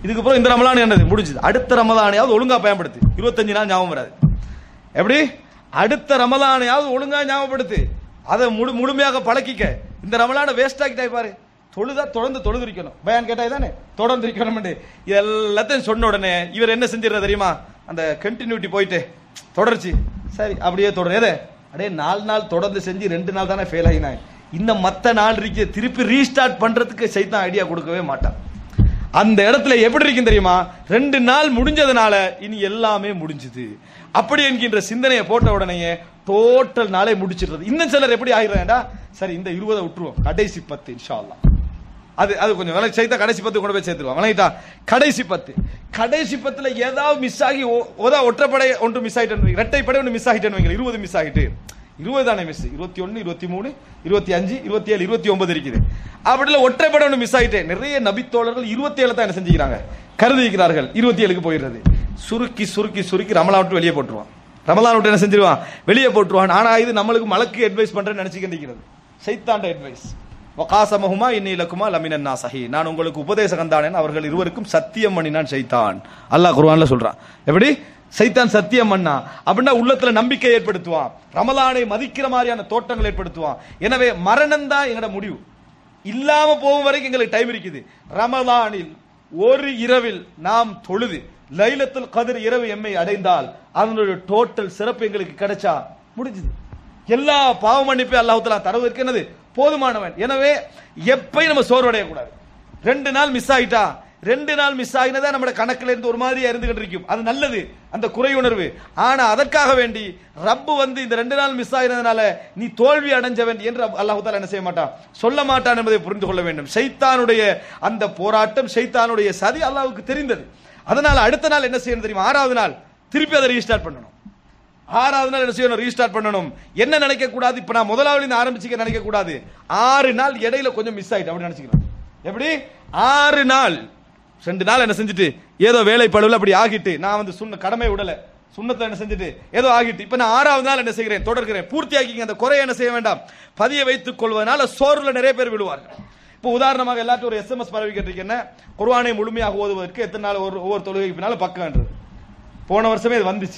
இதுக்கப்புறம் இந்த ரமலான் என்னது முடிஞ்சது அடுத்த ரமலானையாவது ஒழுங்கா பயன்படுத்து இருபத்தஞ்சு நாள் ஞாபகம் வராது எப்படி அடுத்த ரமலானையாவது ஒழுங்கா ஞாபகப்படுத்து அதை முழு முழுமையாக பழக்கிக்க இந்த ரமலானை வேஸ்ட் ஆக்கிட்டாய் பாரு தொழுதா தொடர்ந்து தொழுது இருக்கணும் பயான் கேட்டாய் தானே தொடர்ந்து இருக்கணும் எல்லாத்தையும் சொன்ன உடனே இவர் என்ன செஞ்சிடற தெரியுமா அந்த கண்டினியூட்டி போயிட்டு தொடர்ச்சி சரி அப்படியே தொடர் எதை அடே நாலு நாள் தொடர்ந்து செஞ்சு ரெண்டு நாள் தானே ஃபெயில் ஆகினாய் இன்னும் மத்த நாள் இருக்கு திருப்பி ரீஸ்டார்ட் பண்றதுக்கு சைத்தான் ஐடியா கொடுக்கவே மாட்டான் அந்த இடத்துல எப்படி இருக்கும் தெரியுமா ரெண்டு நாள் முடிஞ்சதுனால இனி எல்லாமே முடிஞ்சுது அப்படி என்கின்ற சிந்தனையை போட்ட உடனேயே டோட்டல் நாளே முடிச்சிடுறது இன்னும் சிலர் எப்படி ஆகிறாண்டா சரி இந்த இருபதை விட்டுருவோம் கடைசி பத்து இன்ஷா அல்லாஹ் அது அது கொஞ்சம் விலை சேர்த்தா கடைசி பத்து கொண்டு போய் சேர்த்துருவான் விளங்கிட்டா கடைசி பத்து கடைசி பத்துல ஏதாவது மிஸ் ஆகி ஒ- ஒதா ஒற்றைப்படை ஒன்று மிஸ் ஆயிட்டு இரட்டைப்படை ஒன்று மிஸ் ஆகிட்டேன்னு வைங்க இருபது மிஸ் ஆகிட்டு இருபது தானே மிஸ் இருபத்தி ஒன்னு இருபத்தி மூணு இருபத்தி அஞ்சு இருபத்தி ஏழு இருபத்தி ஒன்பது இருக்குது அப்படில ஒற்றைப்படை ஒன்று மிஸ் ஆகிட்டேன் நிறைய நபித்தோழர்கள் இருபத்தி ஏழு தான் என்ன செஞ்சுக்கிறாங்க கருதிக்கிறார்கள் இருபத்தி ஏழுக்கு போயிடுறது சுருக்கி சுருக்கி சுருக்கி ரமலான் விட்டு வெளியே போட்டுருவான் ரமலான் விட்டு என்ன செஞ்சிருவான் வெளியே போட்டுருவான் ஆனா இது நம்மளுக்கு மலக்கு அட்வைஸ் பண்றேன்னு நினைச்சுக்கிட்டு சைத்தாண்ட அட்வைஸ் வகாசமஹுமா இன்னிலக்குமா லமினன் நாசஹி நான் உங்களுக்கு உபதேசகம் தானேன் அவர்கள் இருவருக்கும் சத்தியம் பண்ணினான் சைத்தான் அல்லாஹ் குர்ஆன்ல சொல்றான் எப்படி சைத்தான் சத்தியம் பண்ணா அப்படின்னா உள்ளத்துல நம்பிக்கை ஏற்படுத்துவான் ரமலானை மதிக்கிற மாதிரியான தோட்டங்கள் ஏற்படுத்துவான் எனவே மரணம் தான் எங்கட முடிவு இல்லாம போகும் வரைக்கும் எங்களுக்கு டைம் இருக்குது ரமலானில் ஒரு இரவில் நாம் தொழுது லைலத்துல் கதிர் இரவு எம்மை அடைந்தால் அதனுடைய டோட்டல் சிறப்பு எங்களுக்கு கிடைச்சா முடிஞ்சது எல்லா பாவ மன்னிப்பையும் அல்லாஹ் தரவதற்கு என்னது போதுமானவன் எனவே எப்பயும் நம்ம சோர்வடைய கூடாது ரெண்டு நாள் மிஸ் ஆயிட்டா ரெண்டு நாள் மிஸ் ஆகினதா நம்ம கணக்குல இருந்து ஒரு மாதிரி இருந்துகிட்டு இருக்கும் அது நல்லது அந்த குறை உணர்வு ஆனா அதற்காக வேண்டி ரப்பு வந்து இந்த ரெண்டு நாள் மிஸ் ஆகினதுனால நீ தோல்வி அடைஞ்சவன் என்று அல்லாஹ் தாலா என்ன செய்ய மாட்டான் சொல்ல மாட்டான் என்பதை புரிந்து கொள்ள வேண்டும் சைத்தானுடைய அந்த போராட்டம் சைத்தானுடைய சதி அல்லாஹ்வுக்கு தெரிந்தது அதனால அடுத்த நாள் என்ன செய்யணும் தெரியுமா ஆறாவது நாள் திருப்பி அதை ரீஸ்டார்ட் பண்ணணும் ஆறாவது நாள் என்ன செய்யணும் ரீஸ்டார்ட் பண்ணணும் என்ன நினைக்க கூடாது இப்ப நான் முதலாவது இருந்து ஆரம்பிச்சுக்க நினைக்க கூடாது ஆறு நாள் இடையில கொஞ்சம் மிஸ் ஆயிட்டு அப்படி நினைச்சுக்கிறேன் எப்படி ஆறு நாள் ரெண்டு நாள் என்ன செஞ்சுட்டு ஏதோ வேலை பழுவில் அப்படி ஆகிட்டு நான் வந்து சுண்ண கடமை விடல சுண்ணத்தை என்ன செஞ்சுட்டு ஏதோ ஆகிட்டு இப்ப நான் ஆறாவது நாள் என்ன செய்கிறேன் தொடர்கிறேன் பூர்த்தி ஆக்கிங்க அந்த குறையை என்ன செய்ய வேண்டாம் பதிய வைத்துக் கொள்வதனால சோர்வுல நிறைய பேர் விழுவார்கள் இப்போ உதாரணமாக எல்லாத்தையும் ஒரு எஸ்எம்எஸ் பரவி கேட்டிருக்கேன் என்ன குர்ஆனை முழுமையாக ஓதுவதற்கு எத்தனை நாள் ஒரு ஒவ்வொரு தொழுகைக்கு பின்னால பக்கம்ன்றது போன வருஷமே இது வந்துச்சு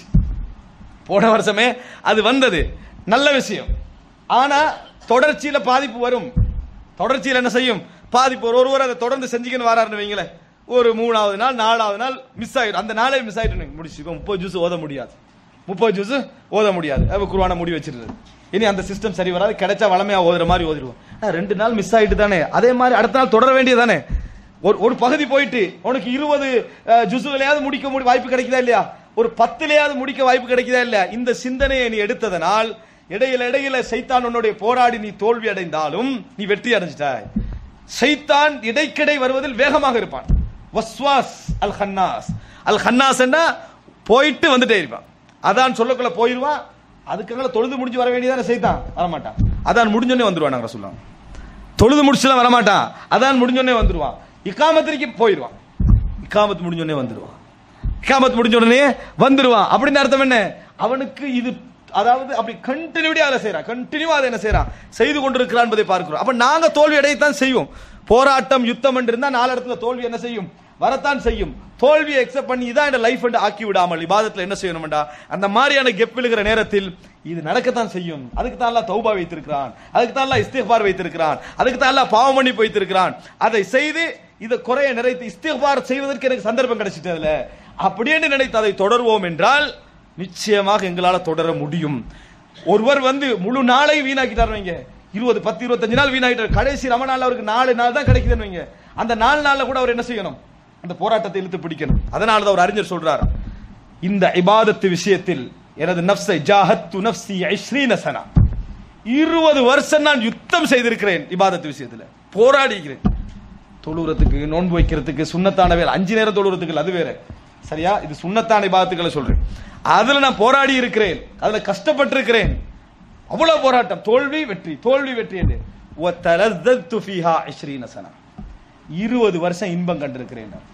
போன வருஷமே அது வந்தது நல்ல விஷயம் ஆனா தொடர்ச்சியில பாதிப்பு வரும் தொடர்ச்சியில் என்ன செய்யும் பாதிப்பு ஒரு ஒருவர் அதை தொடர்ந்து செஞ்சுக்கின்னு வராருன்னு வைங்களேன் ஒரு மூணாவது நாள் நாலாவது நாள் மிஸ் ஆயிடும் அந்த நாளே மிஸ் ஆயிட்டு முடிச்சு இப்போ முப்பது ஜூஸ் ஓத முடியாது முப்பது ஜூஸ் ஓத முடியாது அப்ப குருவான முடி வச்சிருது இனி அந்த சிஸ்டம் சரி வராது கிடைச்சா வளமையா ஓதுற மாதிரி ஓதிடுவோம் ஆனா, ரெண்டு நாள் மிஸ் ஆயிட்டு தானே அதே மாதிரி அடுத்த நாள் தொடர வேண்டியதானே ஒரு ஒரு பகுதி போயிட்டு உனக்கு இருபது ஜுசுகளையாவது முடிக்க முடி வாய்ப்பு கிடைக்குதா இல்லையா ஒரு பத்துலயாவது முடிக்க வாய்ப்பு கிடைக்குதா இல்லையா இந்த சிந்தனையை நீ எடுத்ததனால் இடையில இடையில சைத்தான் உன்னுடைய போராடி நீ தோல்வி அடைந்தாலும் நீ வெற்றி அடைஞ்சிட்டாய் சைத்தான் இடைக்கிடை வருவதில் வேகமாக இருப்பான் வஸ்வாஸ் அல் ஹன்னாஸ் அல் ஹன்னாஸ் போயிட்டு வந்துட்டே இருப்பான் அதான் சொல்லக்குள்ள போயிருவான் அதுக்காக தொழுது முடிஞ்சு வர வேண்டியதானே சைத்தான் வரமாட்டான் அதான் முடிஞ்சோடனே வந்துருவான் நாங்க சொல்லுவாங்க தொழுது முடிச்சுலாம் வரமாட்டான் அதான் முடிஞ்சோடனே வந்துருவான் இக்காமத்திற்கு போயிடுவான் இக்காமத் முடிஞ்சோடனே வந்துருவான் இக்காமத் முடிஞ்ச உடனே வந்துருவான் அப்படின்னு அர்த்தம் என்ன அவனுக்கு இது அதாவது அப்படி கண்டினியூடியா அதை செய்யறான் கண்டினியூவா அதை என்ன செய்யறான் செய்து கொண்டிருக்கிறான் என்பதை பார்க்கிறோம் அப்ப நாங்க தோல்வி அடையத்தான் செய்வோம் போராட்டம் யுத்தம் என்று இருந்தா நாலு இடத்துல தோல்வி என்ன செய்யும் வரத்தான் செய்யும் தோல்வியை எக்ஸெப்ட் பண்ணி இதான் இந்த லைஃப் ஆக்கி விடாமல் இபாதத்துல என்ன செய்யணும்டா அந்த மாதிரியான கெப் விழுகிற நேரத்தில் இது நடக்கத்தான் செய்யும் அதுக்கு தான் அல்லாஹ் தௌபா வைத்திருக்கிறான் அதுக்கு தான் அல்லாஹ் இஸ்திக்பார் வைத்திருக்கிறான் அதுக்கு தான் அல்லாஹ் பாவம் மன்னிப்பு வைத்திருக்கிறான் அதை செய்து இதை குறைய நிறைத்து இஸ்திக்பார் செய்வதற்கு எனக்கு சந்தர்ப்பம் கிடைச்சிட்டு அதுல அப்படியே நினைத்து அதை தொடர்வோம் என்றால் நிச்சயமாக எங்களால தொடர முடியும் ஒருவர் வந்து முழு நாளை வீணாக்கிட்டார் வைங்க இருபது பத்து இருபத்தஞ்சு நாள் வீணாக்கிட்டார் கடைசி ரமணால் அவருக்கு நாலு நாள் தான் கிடைக்குதுன்னு வைங்க அந்த நாலு நாள்ல கூட அவர் என்ன செய்யணும் அந்த போராட்டத்தை இழுத்து பிடிக்கணும் அதனால தான் ஒரு அறிஞர் சொல்றார் இந்த இபாதத்து விஷயத்தில் எனது நப்சை ஜாஹத்து நப்சி ஐஸ்ரீன சனா இருபது வருஷம் நான் யுத்தம் செய்திருக்கிறேன் இபாதத்து விஷயத்துல போராடிக்கிறேன் தொழுறதுக்கு நோன்பு வைக்கிறதுக்கு சுண்ணத்தான வேலை அஞ்சு நேரம் தொழுறதுக்கு அது வேற சரியா இது சுண்ணத்தான இபாதத்துக்களை சொல்றேன் அதுல நான் போராடி இருக்கிறேன் அதுல கஷ்டப்பட்டிருக்கிறேன் அவ்வளவு போராட்டம் தோல்வி வெற்றி தோல்வி வெற்றி என்று وَتَلَذَّذْتُ فِيهَا عِشْرِينَ سَنَةً. இருபது வருஷம் இன்பம் கண்டிருக்கிறேன் நான்.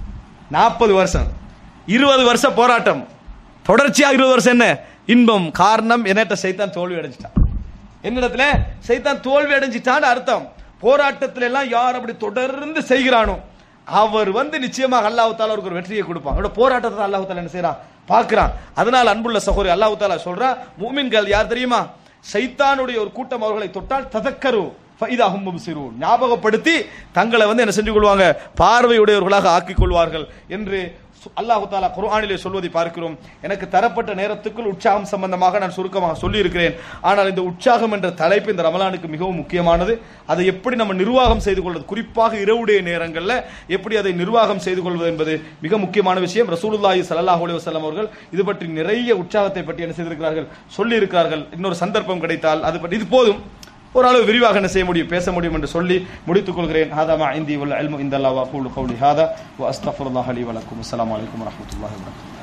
நாற்பது வருஷம் இருபது வருஷம் போராட்டம் தொடர்ச்சியா இருபது வருஷம் என்ன இன்பம் காரணம் என்னட்ட சைத்தான் தோல்வி அடைஞ்சிட்டான் என்னிடத்துல சைத்தான் தோல்வி அடைஞ்சிட்டான்னு அர்த்தம் போராட்டத்துல எல்லாம் யார் அப்படி தொடர்ந்து செய்கிறானோ அவர் வந்து நிச்சயமாக அல்லாஹ் தாலா அவருக்கு ஒரு வெற்றியை கொடுப்பான் அவரோட போராட்டத்தை அல்லாஹ் தாலா என்ன செய்யறான் பார்க்கிறான் அதனால் அன்புள்ள சகோதரி அல்லாஹ் தாலா சொல்றா மூமின்கள் யார் தெரியுமா சைத்தானுடைய ஒரு கூட்டம் அவர்களை தொட்டால் ததக்கரு ஃபைதாஹும் முப்சிரூன் ஞாபகப்படுத்தி தங்களை வந்து என்ன செஞ்சு கொள்வாங்க பார்வையுடையவர்களாக ஆக்கிக் கொள்வார்கள் என்று சு- அல்லாஹு தாலா குர்ஆனிலே சொல்வதை பார்க்கிறோம் எனக்கு தரப்பட்ட நேரத்துக்குள் உற்சாகம் சம்பந்தமாக நான் சுருக்கமாக சொல்லி இருக்கிறேன் ஆனால் இந்த உற்சாகம் என்ற தலைப்பு இந்த ரமலானுக்கு மிகவும் முக்கியமானது அதை எப்படி நம்ம நிர்வாகம் செய்து கொள்வது குறிப்பாக இரவுடைய நேரங்களில் எப்படி அதை நிர்வாகம் செய்து கொள்வது என்பது மிக முக்கியமான விஷயம் ரசூலுல்லாஹி ஸல்லல்லாஹு அலைஹி வஸல்லம் அவர்கள் இது பற்றி நிறைய உற்சாகத்தை பற்றி என்ன செய்திருக்கிறார்கள் சொல்லி இருக்கிறார்கள் இன்னொரு சந்தர்ப்பம் கிடைத்தால் அது பற்றி இது போதும் ஓரளவு விரிவாக என்ன செய்ய முடியும் பேச முடியும் என்று சொல்லி முடித்துக் கொள்கிறேன் ஹாதா மா இந்தி வல் இல்மு இந்தல்லாஹ் வ அகூலு கௌலி ஹாதா வ அஸ்தக்ஃபிருல்லாஹ் லி வ லக்கும் அஸ்ஸலாமு அலைக்கும் வ ரஹ்மத்துல்லாஹி வ பரகாத்துஹு